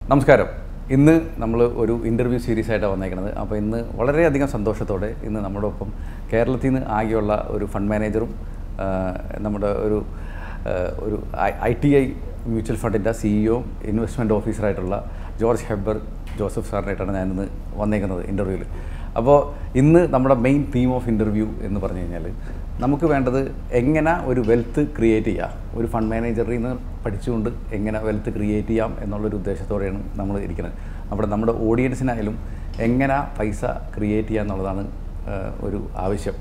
നമസ്കാരം ഇന്ന് നമ്മൾ ഒരു ഇൻ്റർവ്യൂ സീരീസ് ആയിട്ടാണ് വന്നേക്കുന്നത് അപ്പോൾ ഇന്ന് വളരെയധികം സന്തോഷത്തോടെ ഇന്ന് നമ്മുടെ ഒപ്പം കേരളത്തിൽ നിന്ന് ആകെയുള്ള ഒരു ഫണ്ട് മാനേജറും ആ, നമ്മുടെ ഒരു ആ, ഒരു ഐ ടി ഐ മ്യൂച്വൽ ഫണ്ടിൻ്റെ സിഇഒ ഇൻവെസ്റ്റ്മെൻറ്റ് ഓഫീസറായിട്ടുള്ള ജോർജ് ഹെബർ ജോസഫ് സാറിനായിട്ടാണ് ഞാനിന്ന് വന്നേക്കുന്നത് ഇൻ്റർവ്യൂവിൽ അപ്പോൾ ഇന്ന് നമ്മുടെ മെയിൻ തീം ഓഫ് ഇൻ്റർവ്യൂ എന്ന് പറഞ്ഞു കഴിഞ്ഞാൽ നമുക്ക് വേണ്ടത് എങ്ങനെ ഒരു വെൽത്ത് ക്രിയേറ്റ് ചെയ്യാം ഒരു ഫണ്ട് മാനേജറിൽ നിന്ന് പഠിച്ചുകൊണ്ട് എങ്ങനെ വെൽത്ത് ക്രിയേറ്റ് ചെയ്യാം എന്നുള്ളൊരു ഉദ്ദേശത്തോടെയാണ് നമ്മൾ ഇരിക്കുന്നത് അവിടെ നമ്മുടെ ഓഡിയൻസിനായാലും എങ്ങനെ പൈസ ക്രിയേറ്റ് ചെയ്യുക എന്നുള്ളതാണ് ആ, ഒരു ആവശ്യം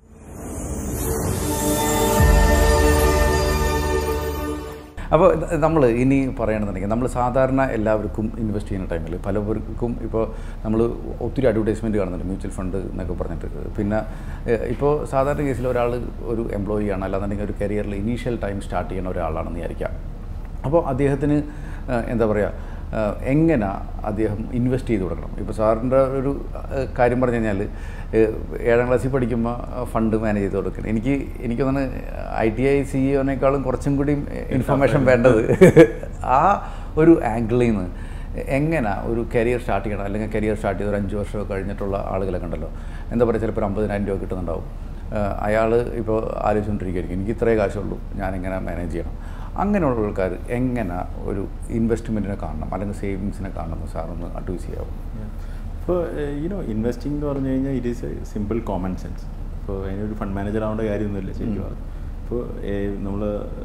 അപ്പോൾ നമ്മൾ ഇനി പറയണമെന്നുണ്ടെങ്കിൽ നമ്മൾ സാധാരണ എല്ലാവർക്കും ഇൻവെസ്റ്റ് ചെയ്യുന്ന ടൈമിൽ പലവർക്കും ഇപ്പോൾ നമ്മൾ ഒത്തിരി അഡ്വർടൈസ്മെൻറ്റ് കാണുന്നുണ്ട് മ്യൂച്വൽ ഫണ്ട് എന്നൊക്കെ പറഞ്ഞിട്ട് പിന്നെ ഏഹ്, ഇപ്പോൾ സാധാരണ കേസിൽ ഒരാൾ ഒരു എംപ്ലോയി ആണ് അല്ലാന്നുണ്ടെങ്കിൽ ഒരു കരിയറിൽ ഇനീഷ്യൽ ടൈം സ്റ്റാർട്ട് ചെയ്യുന്ന ഒരാളാണെന്ന് വിചാരിക്കാം അപ്പോൾ അദ്ദേഹത്തിന് ഏഹ്, എന്താ പറയുക ഏഹ്, എങ്ങനെ അദ്ദേഹം ഇൻവെസ്റ്റ് ചെയ്ത് കൊടുക്കണം ഇപ്പോൾ സാറിൻ്റെ ഒരു ഏഹ്, കാര്യം പറഞ്ഞു കഴിഞ്ഞാൽ ഏഹ്, ഏഴാം ക്ലാസ്സിൽ പഠിക്കുമ്പോൾ ഫണ്ട് മാനേജ് ചെയ്ത് കൊടുക്കണം എനിക്ക് എനിക്ക് തോന്നുന്നു ഐ ടി ഐ സി ഒനേക്കാളും കുറച്ചും കൂടി ഇൻഫർമേഷൻ വേണ്ടത് ആ ഒരു ആംഗിളിൽ നിന്ന് എങ്ങനെ ഒരു കരിയർ സ്റ്റാർട്ട് ചെയ്യണം അല്ലെങ്കിൽ കരിയർ സ്റ്റാർട്ട് ചെയ്ത് ഒരു അഞ്ച് വർഷമൊക്കെ കഴിഞ്ഞിട്ടുള്ള ആളുകളൊക്കെ ഉണ്ടല്ലോ എന്താ പറയുക ചിലപ്പോൾ ഒരു അമ്പതിനായിരം രൂപ കിട്ടുന്നുണ്ടാവും അയാൾ ഇപ്പോൾ ആലോചിച്ചുകൊണ്ടിരിക്കുകയായിരിക്കും എനിക്ക് ഇത്രേ കാശുള്ളൂ ഞാനെങ്ങനെ മാനേജ് ചെയ്യണം അങ്ങനെയുള്ള ആൾക്കാർ എങ്ങനെ ഒരു ഇൻവെസ്റ്റ്മെൻറ്റിനെ കാണണം അല്ലെങ്കിൽ സേവിങ്സിനെ കാണണം എന്ന് സാറൊന്ന് അഡ്വൈസ് ചെയ്യാവും ഇപ്പോൾ യുനോ ഇൻവെസ്റ്റിംഗ് എന്ന് പറഞ്ഞു കഴിഞ്ഞാൽ it is a simple common sense ഇപ്പോൾ അതിനൊരു ഫണ്ട് മാനേജർ ആവേണ്ട കാര്യമൊന്നുമില്ല ശരിക്കും പറഞ്ഞാൽ. ഇപ്പോൾ നമ്മൾ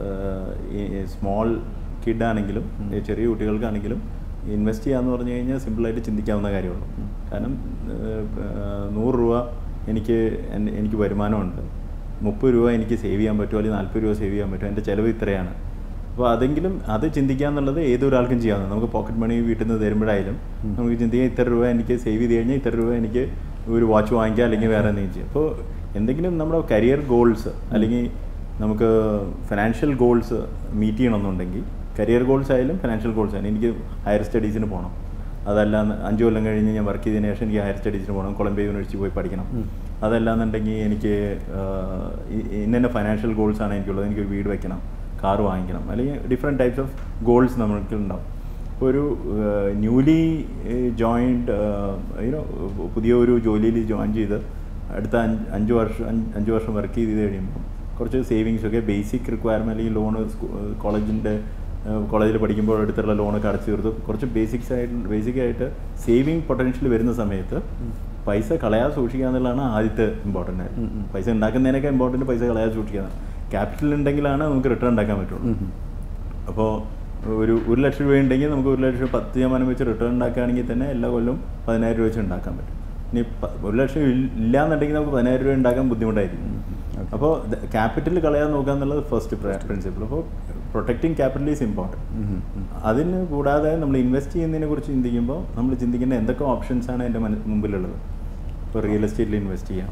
സ്മോൾ കിഡ് ആണെങ്കിലും ഈ ചെറിയ കുട്ടികൾക്കാണെങ്കിലും ഇൻവെസ്റ്റ് ചെയ്യാന്ന് പറഞ്ഞു കഴിഞ്ഞാൽ സിമ്പിളായിട്ട് ചിന്തിക്കാവുന്ന കാര്യമുള്ളൂ കാരണം ഏഹ്, ഏഹ്, നൂറ് രൂപ എനിക്ക് എൻ- എനിക്ക് വരുമാനമുണ്ട് മുപ്പത് രൂപ എനിക്ക് സേവ് ചെയ്യാൻ പറ്റുമോ അല്ലെങ്കിൽ നാൽപ്പത് രൂപ സേവ് ചെയ്യാൻ പറ്റുമോ എൻ്റെ ചിലവ് ഇത്രയാണ് അപ്പോൾ അതെങ്കിലും അത് ചിന്തിക്കുക എന്നുള്ളത് ഏതൊരാൾക്കും ചെയ്യാവുന്നത് നമുക്ക് പോക്കറ്റ് മണി വീട്ടിൽ നിന്ന് തരുമ്പോഴായാലും നമുക്ക് ചിന്തിക്കാം ഇത്ര രൂപ എനിക്ക് സേവ് ചെയ്ത് കഴിഞ്ഞാൽ ഇത്ര രൂപ എനിക്ക് ഒരു വാച്ച് വാങ്ങിക്കാം അല്ലെങ്കിൽ വേറെ എന്തെങ്കിലും ചെയ്യാം അപ്പോൾ എന്തെങ്കിലും നമ്മുടെ കരിയർ ഗോൾസ് അല്ലെങ്കിൽ നമുക്ക് ഫിനാൻഷ്യൽ ഗോൾസ് മീറ്റ് ചെയ്യണമെന്നുണ്ടെങ്കിൽ കരിയർ ഗോൾസ് ആയാലും ഫിനാൻഷ്യൽ ഗോൾസ് ആയാലും എനിക്ക് ഹയർ സ്റ്റഡീസിന് പോകണം അതല്ല അഞ്ച് കൊല്ലം കഴിഞ്ഞ് ഞാൻ വർക്ക് ചെയ്തതിന് ശേഷം എനിക്ക് ഹയർ സ്റ്റഡീസിന് പോകണം കൊളംബിയ യൂണിവേഴ്സിറ്റി പോയി പഠിക്കണം അതല്ലാന്നുണ്ടെങ്കിൽ എനിക്ക് ആഹ്, ഇ- ഇന്ന ഫൈനാൻഷ്യൽ ഗോൾസ് ആണ് എനിക്കുള്ളത് എനിക്കൊരു വീട് വെക്കണം കാർ വാങ്ങിക്കണം അല്ലെങ്കിൽ ഡിഫറെൻറ്റ് ടൈപ്സ് ഓഫ് ഗോൾസ് നമുക്ക് ഉണ്ടാവും ഇപ്പോൾ ഒരു ന്യൂലി ജോയിൻഡ് യുനോ പുതിയ ഒരു ജോലിയിൽ ജോയിൻ ചെയ്ത് അടുത്ത അഞ്ച് അഞ്ച് വർഷം അഞ്ച് അഞ്ച് വർഷം വർക്ക് ചെയ്ത് കഴിയുമ്പോൾ കുറച്ച് സേവിങ്സ് ഒക്കെ ബേസിക് റിക്വയർമെൻറ്റ് അല്ലെങ്കിൽ ലോണ് കോളേജിൻ്റെ കോളേജിൽ പഠിക്കുമ്പോൾ എടുത്തുള്ള ലോണൊക്കെ അടച്ചു തീർത്തു കുറച്ച് ബേസിക്സ് ആയിട്ട് ബേസിക് ആയിട്ട് സേവിങ് പൊട്ടൻഷ്യൽ വരുന്ന സമയത്ത് പൈസ കളയാതെ സൂക്ഷിക്കുക എന്നുള്ളതാണ് ആദ്യത്തെ ഇമ്പോർട്ടൻ്റ് ആയിട്ട് പൈസ ഉണ്ടാക്കുന്നതിനൊക്കെ ഇമ്പോർട്ടൻറ്റ് പൈസ കളയാതെ സൂക്ഷിക്കുക ക്യാപിറ്റൽ ഉണ്ടെങ്കിലാണ് നമുക്ക് റിട്ടേൺ ഉണ്ടാക്കാൻ പറ്റുള്ളൂ അപ്പോൾ ഒരു ഒരു ലക്ഷം രൂപ ഉണ്ടെങ്കിൽ നമുക്ക് ഒരു ലക്ഷം പത്ത് ശതമാനം വെച്ച് റിട്ടേൺ ഉണ്ടാക്കുകയാണെങ്കിൽ തന്നെ എല്ലാ കൊല്ലം പതിനായിരം രൂപ വെച്ച് ഉണ്ടാക്കാൻ പറ്റും ഇനി പ- ഒരു ലക്ഷം ഇല്ല- ഇല്ലാന്നുണ്ടെങ്കിൽ നമുക്ക് പതിനായിരം രൂപ ഉണ്ടാക്കാൻ ബുദ്ധിമുട്ടായിരിക്കും അപ്പോൾ ക്യാപിറ്റൽ കളയാതെ നോക്കുക എന്നുള്ളത് ഫസ്റ്റ് പ്രിൻസിപ്പിൾ അപ്പോൾ പ്രൊട്ടക്റ്റിംഗ് ക്യാപിറ്റൽ ഈസ് ഇമ്പോർട്ടൻറ്റ് അതിന് കൂടാതെ നമ്മൾ ഇൻവെസ്റ്റ് ചെയ്യുന്നതിനെ കുറിച്ച് ചിന്തിക്കുമ്പോൾ നമ്മൾ ചിന്തിക്കേണ്ട എന്തൊക്കെ ഓപ്ഷൻസ് ആണ് എൻ്റെ മന- മുമ്പിലുള്ളത് ഇപ്പോൾ റിയൽ എസ്റ്റേറ്റിൽ ഇൻവെസ്റ്റ് ചെയ്യാം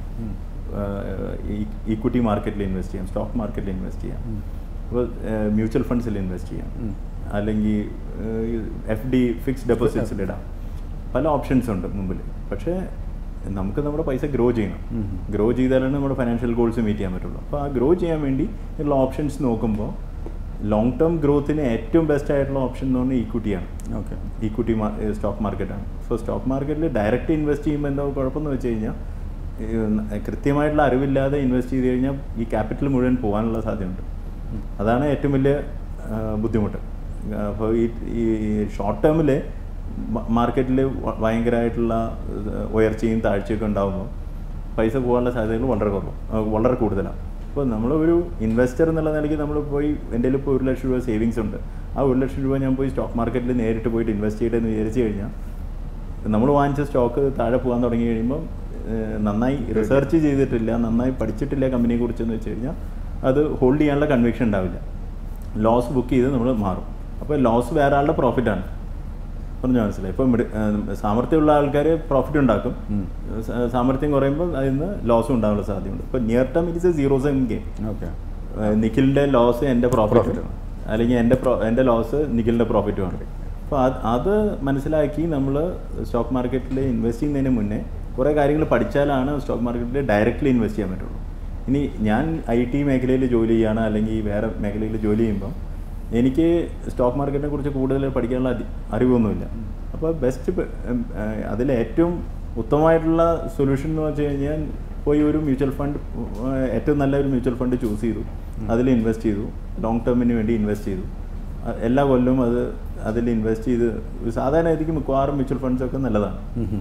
ഈക്വിറ്റി മാർക്കറ്റിൽ ഇൻവെസ്റ്റ് ചെയ്യാം സ്റ്റോക്ക് മാർക്കറ്റിൽ ഇൻവെസ്റ്റ് ചെയ്യാം അപ്പോൾ മ്യൂച്വൽ ഫണ്ട്സിൽ ഇൻവെസ്റ്റ് ചെയ്യാം അല്ലെങ്കിൽ എഫ് ഡി ഫിക്സ്ഡ് ഡെപ്പോസിറ്റ്സിൽ ഇടാം പല ഓപ്ഷൻസ് ഉണ്ട് മുമ്പിൽ പക്ഷേ നമുക്ക് നമ്മുടെ പൈസ ഗ്രോ ചെയ്യണം ഗ്രോ ചെയ്താലാണ് നമ്മുടെ ഫൈനാൻഷ്യൽ ഗോൾസ് മീറ്റ് ചെയ്യാൻ പറ്റുള്ളൂ അപ്പോൾ ആ ഗ്രോ ചെയ്യാൻ വേണ്ടി ഉള്ള ഓപ്ഷൻസ് നോക്കുമ്പോൾ ലോങ് ടേം ഗ്രോത്തിന് ഏറ്റവും ബെസ്റ്റ് ആയിട്ടുള്ള ഓപ്ഷൻ എന്ന് പറഞ്ഞാൽ ഈക്വിറ്റിയാണ് ഓക്കെ ഈക്വിറ്റി സ്റ്റോക്ക് മാർക്കറ്റാണ് സോ സ്റ്റോക്ക് മാർക്കറ്റിൽ ഡയറക്റ്റ് ഇൻവെസ്റ്റ് ചെയ്യുമ്പോൾ എന്താ കുഴപ്പമെന്ന് വെച്ച് കഴിഞ്ഞാൽ ഈ ന- കൃത്യമായിട്ടുള്ള അറിവില്ലാതെ ഇൻവെസ്റ്റ് ചെയ്ത് കഴിഞ്ഞാൽ ഈ ക്യാപിറ്റൽ മുഴുവൻ പോകാനുള്ള സാധ്യതയുണ്ട് അതാണ് ഏറ്റവും വലിയ ആ, ബുദ്ധിമുട്ട് അപ്പോൾ ഈ ഈ ഷോർട്ട് ടേമിൽ മാർക്കറ്റിൽ ഭയങ്കരമായിട്ടുള്ള ആ, ഉയർച്ചയും താഴ്ചയൊക്കെ ഉണ്ടാകുമ്പോൾ പൈസ പോകാനുള്ള സാധ്യതകൾ വളരെ കുറവ് ആ, വളരെ കൂടുതലാണ് അപ്പോൾ നമ്മൾ ഒരു ഇൻവെസ്റ്റർ എന്നുള്ള നിലയ്ക്ക് നമ്മൾ പോയി എൻ്റെ ഇപ്പോൾ ഒരു ലക്ഷം രൂപ സേവിങ്സ് ഉണ്ട് ആ ഒരു ലക്ഷം രൂപ ഞാൻ പോയി സ്റ്റോക്ക് മാർക്കറ്റിൽ നേരിട്ട് പോയിട്ട് ഇൻവെസ്റ്റ് ചെയ്യട്ടെ എന്ന് വിചാരിച്ചു കഴിഞ്ഞാൽ നമ്മൾ വാങ്ങിച്ച സ്റ്റോക്ക് താഴെ പോകാൻ തുടങ്ങി കഴിയുമ്പോൾ ഏഹ്, നന്നായി റിസർച്ച് ചെയ്തിട്ടില്ല നന്നായി പഠിച്ചിട്ടില്ല കമ്പനിയെ കുറിച്ചെന്ന് വെച്ച് കഴിഞ്ഞാൽ അത് ഹോൾഡ് ചെയ്യാനുള്ള കൺവിക്ഷൻ ഉണ്ടാവില്ല ലോസ് ബുക്ക് ചെയ്ത് നമ്മൾ മാറും അപ്പോൾ ലോസ് വേറെ ആളുടെ പ്രോഫിറ്റാണ് പറഞ്ഞു മനസ്സിലായി ഇപ്പം മിഡ- ഏഹ്, സാമർത്ഥ്യമുള്ള ആൾക്കാർ പ്രോഫിറ്റ് ഉണ്ടാക്കും സ- സാമർത്ഥ്യം കുറയുമ്പോൾ അതിൽ നിന്ന് ലോസും ഉണ്ടാകാനുള്ള സാധ്യതയുണ്ട് ഇപ്പോൾ near term it is a zero same game okay നിഖിലിൻ്റെ ലോസ് എൻ്റെ പ്രോഫിറ്റ് Profit. അല്ലെങ്കിൽ എൻ്റെ പ്രോ എൻ്റെ ലോസ് നിഖിലിൻ്റെ പ്രോഫിറ്റുമാണ് അപ്പോൾ അത് അത് മനസ്സിലാക്കി നമ്മൾ സ്റ്റോക്ക് മാർക്കറ്റിൽ ഇൻവെസ്റ്റ് ചെയ്യുന്നതിന് മുന്നേ കുറേ കാര്യങ്ങൾ പഠിച്ചാലാണ് സ്റ്റോക്ക് മാർക്കറ്റിൽ ഡയറക്റ്റ്ലി ഇൻവെസ്റ്റ് ചെയ്യാൻ പറ്റുള്ളൂ ഇനി ഞാൻ ഐ ടി മേഖലയിൽ ജോലി ചെയ്യുകയാണ് അല്ലെങ്കിൽ വേറെ മേഖലയിൽ ജോലി ചെയ്യുമ്പോൾ എനിക്ക് സ്റ്റോക്ക് മാർക്കറ്റിനെ കുറിച്ച് കൂടുതൽ പഠിക്കാനുള്ള അതി- അറിവൊന്നുമില്ല അപ്പോൾ ബെസ്റ്റ് അതിൽ ഏറ്റവും ഉത്തമമായിട്ടുള്ള സൊല്യൂഷൻ എന്ന് വെച്ച് കഴിഞ്ഞാൽ പോയി ഒരു മ്യൂച്വൽ ഫണ്ട് ഏറ്റവും നല്ല ഒരു മ്യൂച്വൽ ഫണ്ട് ചൂസ് ചെയ്തു അതിൽ ഇൻവെസ്റ്റ് ചെയ്തു ലോങ് ടേമിന് വേണ്ടി ഇൻവെസ്റ്റ് ചെയ്തു അ- എല്ലാ കൊല്ലവും അത് അതിൽ ഇൻവെസ്റ്റ് ചെയ്ത് സാധാരണ എനിക്ക് മിക്കവാറും മ്യൂച്വൽ ഫണ്ട്സ് ഒക്കെ നല്ലതാണ്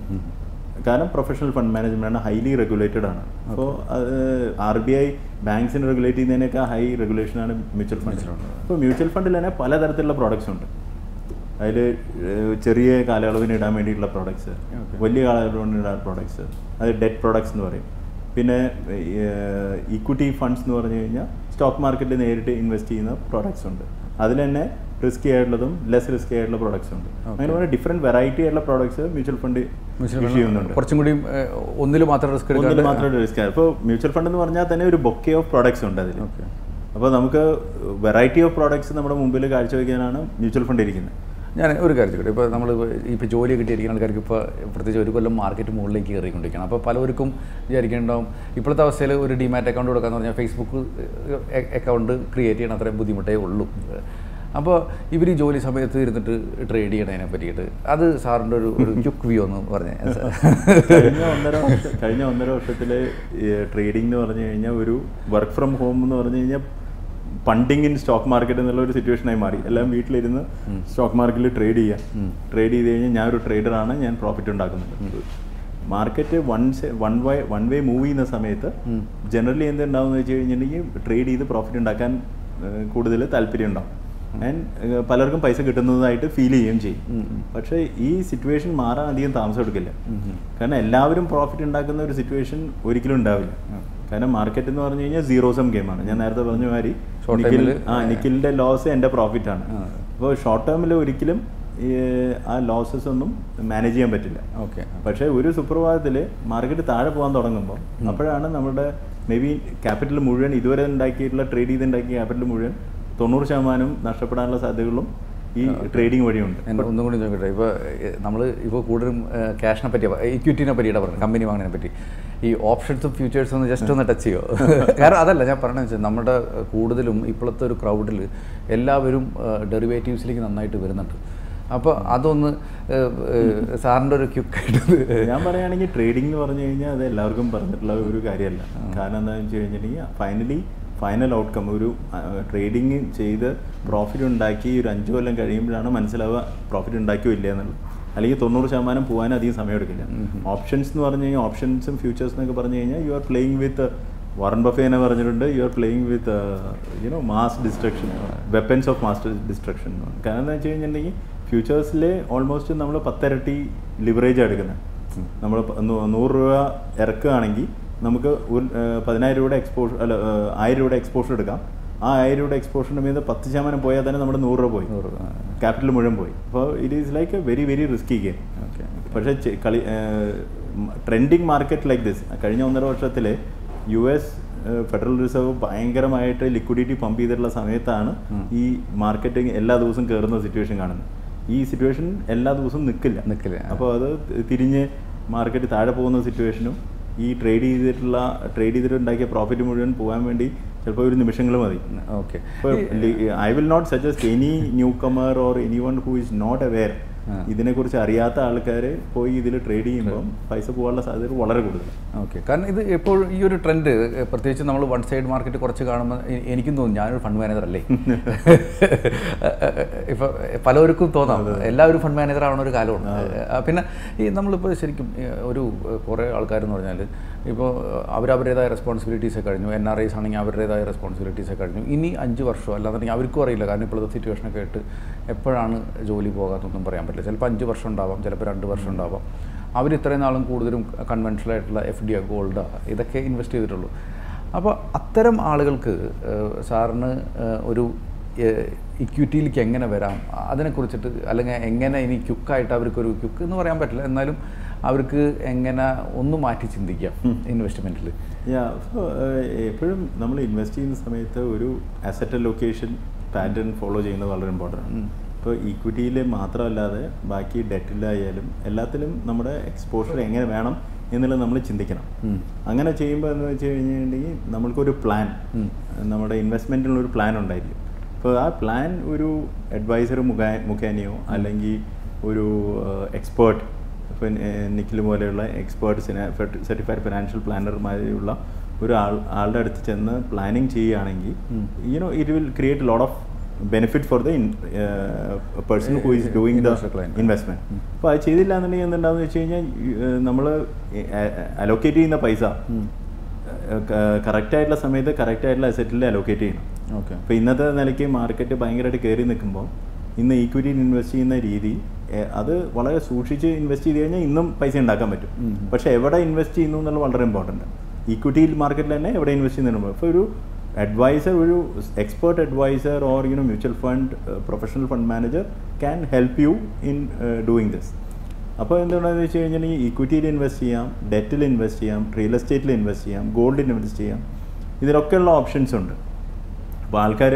കാരണം പ്രൊഫഷണൽ ഫണ്ട് മാനേജ്മെന്റ് ആണ് ഹൈലി റെഗുലേറ്റഡ് ആണ് അപ്പോൾ ആർ ബി ഐ ബാങ്ക്സിന് റെഗുലേറ്റ് ചെയ്യുന്നതിനൊക്കെ ഹൈ റെഗുലേഷൻ ആണ് മ്യൂച്വൽ ഫണ്ട് അപ്പോൾ മ്യൂച്വൽ ഫണ്ടിൽ തന്നെ പലതരത്തിലുള്ള പ്രോഡക്ട്സ് ഉണ്ട് അതിൽ ചെറിയ കാലയളവിന് ഇടാൻ വേണ്ടിയിട്ടുള്ള പ്രോഡക്ട്സ് വലിയ കാലയളവിന് ഇടാൻ പ്രോഡക്ട്സ് അത് ഡെറ്റ് പ്രോഡക്ട്സ് എന്ന് പറയും പിന്നെ ഇക്വിറ്റി ഫണ്ട്സ് എന്ന് പറഞ്ഞു കഴിഞ്ഞാൽ സ്റ്റോക്ക് മാർക്കറ്റിൽ നേരിട്ട് ഇൻവെസ്റ്റ് ചെയ്യുന്ന പ്രോഡക്ട്സ് ഉണ്ട് അതിൽ തന്നെ റിസ്കി ആയിട്ടുള്ളതും ലെസ് റിസ്കി ആയിട്ടുള്ള പ്രോഡക്ട്സ് ഉണ്ട് അങ്ങനെ പറഞ്ഞാൽ ഡിഫറെൻറ്റ് വെറൈറ്റി ആയിട്ടുള്ള പ്രോഡക്ട്സ് മ്യൂച്വൽ ഫണ്ട് ഇഷ്യൂ ചെയ്യുന്നുണ്ട് കുറച്ചും കൂടി ഒന്നിൽ മാത്രം റിസ്ക് ഒന്നിൽ എടുക്കാതെ മാത്രമേ റിസ്ക് അപ്പോൾ മ്യൂച്വൽ ഫണ്ട് എന്ന് പറഞ്ഞാൽ തന്നെ ഒരു ബൊക്കെ ഓഫ് പ്രോഡക്ട്സ് ഉണ്ട് അതിൽ ഓക്കെ അപ്പോൾ നമുക്ക് വെറൈറ്റി ഓഫ് പ്രോഡക്ട്സ് നമ്മുടെ മുമ്പിൽ കാഴ്ചവെക്കാനാണ് മ്യൂച്വൽ ഫണ്ട് ഇരിക്കുന്നത് ഞാൻ ഒരു കാര്യം ചോദിക്കട്ടെ ഇപ്പോൾ നമ്മൾ ഇപ്പോൾ ജോലി കിട്ടിയിരിക്കുന്ന ആൾക്കാർക്ക് ഇപ്പോൾ പ്രത്യേകിച്ച് ഒരു കൊല്ലം മാർക്കറ്റ് മുകളിലേക്ക് കയറിക്കൊണ്ടിരിക്കണം അപ്പോൾ പലവർക്കും വിചാരിക്കേണ്ടാവും ഇപ്പോഴത്തെ അവസ്ഥയിൽ ഒരു ഡിമാറ്റ് അക്കൗണ്ട് കൊടുക്കാന്ന് പറഞ്ഞാൽ ഫേസ്ബുക്ക് അക്കൗണ്ട് ക്രിയേറ്റ് ചെയ്യണം അത്രയും ബുദ്ധിമുട്ടേ ഉള്ളൂ അപ്പോൾ ഇവർ ഈ ജോലി സമയത്ത് ഇരുന്നിട്ട് ട്രേഡ് ചെയ്യണതിനെ പറ്റിയിട്ട് അത് സാറിൻ്റെ ഒരു ഒരു ക്യുക്ക് വ്യൂ ഒന്ന് പറഞ്ഞേ കഴിഞ്ഞ ഒന്നര വർഷം കഴിഞ്ഞ ഒന്നര വർഷത്തിലെ ട്രേഡിംഗ് എന്ന് പറഞ്ഞു കഴിഞ്ഞാൽ ഒരു വർക്ക് ഫ്രം ഹോം എന്ന് പറഞ്ഞു കഴിഞ്ഞാൽ ഫണ്ടിങ് ഇൻ സ്റ്റോക്ക് മാർക്കറ്റ് എന്നുള്ള ഒരു സിറ്റുവേഷനായി മാറി എല്ലാം വീട്ടിലിരുന്ന് സ്റ്റോക്ക് മാർക്കറ്റിൽ ട്രേഡ് ചെയ്യാം ട്രേഡ് ചെയ്ത് കഴിഞ്ഞാൽ ഞാൻ ഒരു ട്രേഡറാണ് ഞാൻ പ്രോഫിറ്റ് ഉണ്ടാക്കുന്നുണ്ട് market one one way one way move ചെയ്യുന്ന സമയത്ത് ജനറലി എന്തുണ്ടാവും വെച്ച് കഴിഞ്ഞിട്ടുണ്ടെങ്കിൽ ട്രേഡ് ചെയ്ത് പ്രോഫിറ്റ് ഉണ്ടാക്കാൻ കൂടുതൽ താല്പര്യം ഉണ്ടാവും ആൻഡ് പലർക്കും പൈസ കിട്ടുന്നതായിട്ട് ഫീൽ ചെയ്യുകയും ചെയ്യും പക്ഷേ ഈ സിറ്റുവേഷൻ മാറാൻ അധികം താമസം എടുക്കില്ല കാരണം എല്ലാവരും പ്രോഫിറ്റ് ഉണ്ടാക്കുന്ന ഒരു സിറ്റുവേഷൻ ഒരിക്കലും ഉണ്ടാവില്ല കാരണം മാർക്കറ്റ് എന്ന് പറഞ്ഞു കഴിഞ്ഞാൽ സീറോ സം ഗെയിമാണ് ഞാൻ നേരത്തെ പറഞ്ഞ മാതിരി Short നിഖിൽ time ല് ആ നിഖിലിന്റെ ലോസ് എൻ്റെ പ്രോഫിറ്റ് ആണ് അപ്പോൾ ഷോർട്ട് ടേമിൽ ഒരിക്കലും ഈ ആ ലോസസ് ഒന്നും മാനേജ് ചെയ്യാൻ പറ്റില്ല ഓക്കെ പക്ഷേ ഒരു സുപ്രഭാതത്തിൽ മാർക്കറ്റ് താഴെ പോകാൻ തുടങ്ങുമ്പോൾ അപ്പോഴാണ് നമ്മുടെ മേ ബി ക്യാപിറ്റൽ മുഴുവൻ ഇതുവരെ ഉണ്ടാക്കിയിട്ടുള്ള ട്രേഡ് ചെയ്ത് ഉണ്ടാക്കിയ ക്യാപിറ്റൽ മുഴുവൻ തൊണ്ണൂറ് ശതമാനം നഷ്ടപ്പെടാനുള്ള സാധ്യതകളും ഈ ട്രേഡിംഗ് വഴിയുണ്ട് ഞാൻ ഒന്നും കൂടി ചോദിക്കട്ടെ ഇപ്പോൾ നമ്മൾ ഇപ്പോൾ കൂടുതലും ക്യാഷിനെ പറ്റി ഇക്വിറ്റിനെ പറ്റിയിട്ടാണ് പറഞ്ഞത് കമ്പനി വാങ്ങുന്നതിനെ പറ്റി ഈ ഓപ്ഷൻസും ഫ്യൂച്ചേഴ്സും ഒന്ന് ജസ്റ്റ് ഒന്ന് ടച്ച് ചെയ്യുമോ കാരണം അതല്ല ഞാൻ പറഞ്ഞതെന്ന് വെച്ചാൽ നമ്മുടെ കൂടുതലും ഇപ്പോഴത്തെ ഒരു ക്രൗഡിൽ എല്ലാവരും ഡെറിവേറ്റീവ്സിലേക്ക് നന്നായിട്ട് വരുന്നുണ്ട് അപ്പോൾ അതൊന്ന് സാറിൻ്റെ ഒരു ക്യുക്കായിട്ട് ഞാൻ പറയുകയാണെങ്കിൽ ട്രേഡിംഗ് എന്ന് പറഞ്ഞു കഴിഞ്ഞാൽ അത് എല്ലാവർക്കും പറഞ്ഞിട്ടുള്ള ഒരു കാര്യമല്ല കാരണം എന്താണെന്ന് വെച്ച് കഴിഞ്ഞിട്ടുണ്ടെങ്കിൽ ഫൈനലി ഫൈനൽ ഔട്ട്കം ഒരു ട്രേഡിങ് ചെയ്ത് പ്രോഫിറ്റ് ഉണ്ടാക്കി ഒരു അഞ്ച് കൊല്ലം കഴിയുമ്പോഴാണ് മനസ്സിലാവുക പ്രോഫിറ്റ് ഉണ്ടാക്കിയോ ഇല്ല എന്നുള്ളത് അല്ലെങ്കിൽ തൊണ്ണൂറ് ശതമാനം പോകാൻ അധികം സമയം എടുക്കില്ല ഓപ്ഷൻസ് എന്ന് പറഞ്ഞു കഴിഞ്ഞാൽ ഓപ്ഷൻസും ഫ്യൂച്ചേഴ്സ് എന്നൊക്കെ പറഞ്ഞു കഴിഞ്ഞാൽ you are playing with Warren ബഫേനെ പറഞ്ഞിട്ടുണ്ട് you are playing with you know mass destruction weapons of mass destruction കാരണം എന്താ വെച്ച് കഴിഞ്ഞിട്ടുണ്ടെങ്കിൽ ഫ്യൂച്ചേഴ്സിൽ ഓൾമോസ്റ്റ് നമ്മൾ പത്തിരട്ടി ലിവറേജ് എടുക്കുന്നത് നമ്മൾ നൂറ് രൂപ ഇറക്കുകയാണെങ്കിൽ നമുക്ക് ഒരു ഏഹ്, പതിനായിരം രൂപയുടെ എക്സ്പോഷർ അല്ല ഏഹ്, ആയിരം രൂപയുടെ എക്സ്പോഷർ എടുക്കാം ആ ആയിരം രൂപയുടെ എക്സ്പോഷറിൻ്റെ മീത് പത്ത് ശതമാനം പോയാൽ തന്നെ നമ്മുടെ നൂറ് രൂപ പോയി ക്യാപിറ്റൽ മുഴുവൻ പോയി അപ്പോൾ it is like a very very risky game okay പക്ഷേ ചെ- കളി ട്രെൻഡിങ് മാർക്കറ്റ് ലൈക്ക് ദിസ് കഴിഞ്ഞ ഒന്നര വർഷത്തിൽ യു എസ് ഫെഡറൽ റിസർവ് ഭയങ്കരമായിട്ട് ലിക്വിഡിറ്റി പമ്പ് ചെയ്തിട്ടുള്ള സമയത്താണ് ഈ മാർക്കറ്റ് എല്ലാ ദിവസവും കയറുന്ന സിറ്റുവേഷൻ കാണുന്നത് ഈ സിറ്റുവേഷൻ എല്ലാ ദിവസവും നിൽക്കില്ല നിൽക്കില്ല. അപ്പോൾ അത് തിരിഞ്ഞ് മാർക്കറ്റ് താഴെ പോകുന്ന സിറ്റുവേഷനും ഈ ട്രേഡ് ചെയ്തിട്ടുള്ള ട്രേഡ് ചെയ്തിട്ട് ഉണ്ടാക്കിയ പ്രോഫിറ്റ് മുഴുവൻ പോകാൻ വേണ്ടി ചിലപ്പോൾ ഒരു നിമിഷങ്ങൾ മതി okay I will not suggest any newcomer or anyone who is not aware ആ. ഇതിനെക്കുറിച്ച് അറിയാത്ത ആൾക്കാർ പോയി ഇതിൽ ട്രേഡ് ചെയ്യുമ്പോൾ പൈസ പോകാനുള്ള സാധ്യത വളരെ കൂടുതൽ ഓക്കെ കാരണം ഇത് എപ്പോഴും ഈ ഒരു ട്രെൻഡ് പ്രത്യേകിച്ച് നമ്മൾ വൺ സൈഡ് മാർക്കറ്റ് കുറച്ച് കാണുമ്പോൾ എ- എനിക്കും തോന്നും ഞാനൊരു ഫണ്ട് മാനേജർ അല്ലേ ഇപ്പം പലവർക്കും തോന്നാം എല്ലാവരും ഫണ്ട് മാനേജർ ആവുന്ന ഒരു കാലമാണ് ആ, പിന്നെ ഈ നമ്മളിപ്പോൾ ശരിക്കും ഈ ഒരു കുറേ ആൾക്കാരെന്ന് പറഞ്ഞാൽ ഇപ്പോൾ അവരവരുടേതായ റെസ്പോൺസിബിലിറ്റീസ് കഴിഞ്ഞു എൻ ആർ ഐസ് ആണെങ്കിൽ അവരുടേതായ റെസ്പോൺസിബിലിറ്റീസ് കഴിഞ്ഞു ഇനി അഞ്ച് വർഷം അല്ലാന്നുണ്ടെങ്കിൽ അവർക്കും അറിയില്ല കാരണം ഇപ്പോഴത്തെ സിറ്റുവേഷനൊക്കെ ആയിട്ട് എപ്പോഴാണ് ജോലി പോകാത്തൊന്നും പറയാൻ പറ്റില്ല ചിലപ്പോൾ അഞ്ച് വർഷം ഉണ്ടാവാം ചിലപ്പോൾ രണ്ട് വർഷം ഉണ്ടാവാം അവർ ഇത്രയും നാളും കൂടുതലും കൺവെൻഷണൽ ആയിട്ടുള്ള എഫ് ഡി ഗോൾഡ് ഇതൊക്കെ ഇൻവെസ്റ്റ് ചെയ്തിട്ടുള്ളൂ അപ്പോൾ അത്തരം ആളുകൾക്ക് ഏഹ്, സാറിന് ഏഹ്, ഒരു ഇക്വിറ്റിയിലേക്ക് എങ്ങനെ വരാം അതിനെക്കുറിച്ചിട്ട് അല്ലെങ്കിൽ എങ്ങനെ ഇനി ക്യുക്കായിട്ട് അവർക്കൊരു ക്യുക്ക് എന്ന് പറയാൻ പറ്റില്ല എന്നാലും അവർക്ക് എങ്ങനെ ഒന്ന് മാറ്റി ചിന്തിക്കാം ഇൻവെസ്റ്റ്മെൻറ്റിൽ യാ എപ്പോഴും നമ്മൾ ഇൻവെസ്റ്റ് ചെയ്യുന്ന സമയത്ത് ഒരു അസറ്റ് ലൊക്കേഷൻ പാറ്റേൺ ഫോളോ ചെയ്യുന്നത് വളരെ ഇമ്പോർട്ടൻ്റ് ആണ് ഇപ്പോൾ ഈക്വിറ്റിയിൽ മാത്രമല്ലാതെ ബാക്കി ഡെറ്റിലായാലും എല്ലാത്തിലും നമ്മുടെ എക്സ്പോഷർ എങ്ങനെ വേണം എന്നുള്ളത് നമ്മൾ ചിന്തിക്കണം അങ്ങനെ ചെയ്യുമ്പോൾ എന്ന് വെച്ച് കഴിഞ്ഞിട്ടുണ്ടെങ്കിൽ നമ്മൾക്കൊരു പ്ലാൻ നമ്മുടെ ഇൻവെസ്റ്റ്മെൻറ്റിനുള്ള ഒരു പ്ലാൻ ഉണ്ടായിരിക്കും അപ്പോൾ ആ പ്ലാൻ ഒരു അഡ്വൈസർ മുഖേ മുഖേനയോ അല്ലെങ്കിൽ ഒരു എക്സ്പേർട്ട് ഇപ്പം നിഖിൽ പോലെയുള്ള എക്സ്പേർട്ട് സർട്ടിഫൈഡ് ഫിനാൻഷ്യൽ പ്ലാനർമാരുള്ള ഒരു ആൾ ആളുടെ അടുത്ത് ചെന്ന് പ്ലാനിങ് ചെയ്യുകയാണെങ്കിൽ you know it will create lot of benefit for the person who is doing the Investor client. Investment അപ്പോൾ അത് ചെയ്തില്ല എന്നുണ്ടെങ്കിൽ എന്തുണ്ടാവും വെച്ച് കഴിഞ്ഞാൽ നമ്മൾ അലോക്കേറ്റ് ചെയ്യുന്ന പൈസ കറക്റ്റ് ആയിട്ടുള്ള സമയത്ത് കറക്റ്റ് ആയിട്ടുള്ള അസറ്റിൽ അലോക്കേറ്റ് ചെയ്യണം ഓക്കെ അപ്പോൾ ഇന്നത്തെ നിലയ്ക്ക് മാർക്കറ്റ് ഭയങ്കരമായിട്ട് കയറി നിൽക്കുമ്പോൾ ഇന്ന് ഈക്വിറ്റിയിൽ ഇൻവെസ്റ്റ് ചെയ്യുന്ന രീതി എ- അത് വളരെ സൂക്ഷിച്ച് ഇൻവെസ്റ്റ് ചെയ്ത് കഴിഞ്ഞാൽ ഇന്നും പൈസ ഉണ്ടാക്കാൻ പറ്റും പക്ഷേ എവിടെ ഇൻവെസ്റ്റ് ചെയ്യുന്നു എന്നുള്ളത് വളരെ ഇമ്പോർട്ടൻ്റ് ഈക്വിറ്റിയിൽ മാർക്കറ്റിൽ തന്നെ എവിടെ ഇൻവെസ്റ്റ് ചെയ്യുന്നുണ്ട് ഇപ്പോൾ ഒരു അഡ്വൈസർ ഒരു expert advisor or you know mutual fund professional fund manager can help you in doing this അപ്പോൾ എന്താണെന്ന് വെച്ച് കഴിഞ്ഞാൽ ഈ ഇക്വിറ്റിയിൽ ഇൻവെസ്റ്റ് ചെയ്യാം ഡെറ്റിൽ ഇൻവെസ്റ്റ് ചെയ്യാം റിയൽ എസ്റ്റേറ്റിൽ ഇൻവെസ്റ്റ് ചെയ്യാം ഗോൾഡിൽ ഇൻവെസ്റ്റ് ചെയ്യാം ഇതിലൊക്കെയുള്ള ഓപ്ഷൻസ് ഉണ്ട് അപ്പോൾ ആൾക്കാർ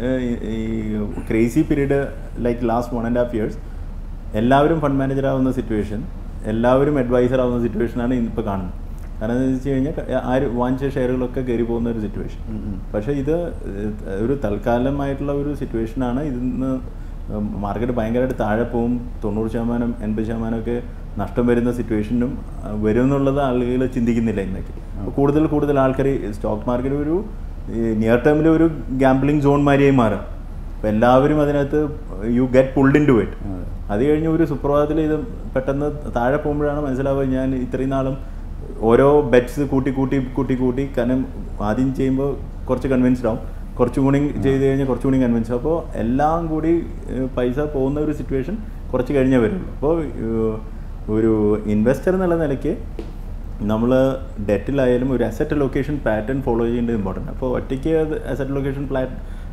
ഈ crazy period like last one and half years എല്ലാവരും ഫണ്ട് മാനേജർ ആവുന്ന സിറ്റുവേഷൻ എല്ലാവരും അഡ്വൈസർ ആവുന്ന സിറ്റുവേഷനാണ് ഇപ്പോൾ കാണുന്നത് കാരണം എന്താണെന്ന് വെച്ച് കഴിഞ്ഞാൽ ക- ആര് വാങ്ങിച്ച ഷെയറുകളൊക്കെ കയറി പോകുന്ന ഒരു സിറ്റുവേഷൻ പക്ഷേ ഇത് ഏഹ്, ഒരു തൽക്കാലമായിട്ടുള്ള ഒരു സിറ്റുവേഷനാണ് ഇതിന്ന് മാർക്കറ്റ് ഭയങ്കരമായിട്ട് താഴെ പോവും തൊണ്ണൂറ് ശതമാനം എൺപത് ശതമാനമൊക്കെ നഷ്ടം വരുന്ന സിറ്റുവേഷനും ആ, വരും എന്നുള്ളത് ആളുകൾ ചിന്തിക്കുന്നില്ല ഇന്നൊക്കെ അപ്പോൾ കൂടുതൽ കൂടുതൽ ആൾക്കാർ സ്റ്റോക്ക് മാർക്കറ്റ് ഒരു നിയർ ടേമിൽ ഒരു ഗാംബ്ലിംഗ് സോൺ മാതിരിയായി മാറും അപ്പോൾ എല്ലാവരും അതിനകത്ത് you get pulled into it അത് കഴിഞ്ഞ് ഒരു സുപ്രഭാതത്തിൽ ഇത് പെട്ടെന്ന് താഴെ പോകുമ്പോഴാണ് മനസ്സിലാവുക ഞാൻ ഇത്രയും നാളും ഓരോ ബെറ്റ്സ് കൂട്ടി കൂട്ടി കൂട്ടി കൂട്ടി കാരണം ആദ്യം ചെയ്യുമ്പോൾ കുറച്ച് കൺവിൻസ്ഡ് ആവും കുറച്ചും കൂടി ചെയ്ത് കഴിഞ്ഞാൽ കുറച്ചും കൂടി കൺവിൻസ് അപ്പോൾ എല്ലാം കൂടി ഏഹ്, പൈസ പോകുന്ന ഒരു സിറ്റുവേഷൻ കുറച്ച് കഴിഞ്ഞേ വരുള്ളൂ അപ്പോൾ ഏഹ്, ഒരു ഇൻവെസ്റ്റർ എന്നുള്ള നിലയ്ക്ക് നമ്മൾ ഡെറ്റിലായാലും ഒരു അസറ്റ് ലൊക്കേഷൻ പാറ്റേൺ ഫോളോ ചെയ്യേണ്ടത് ഇമ്പോർട്ടൻ്റ് അപ്പോൾ ഒറ്റയ്ക്ക് അസറ്റ് ലൊക്കേഷൻ പ്ലാറ്റ്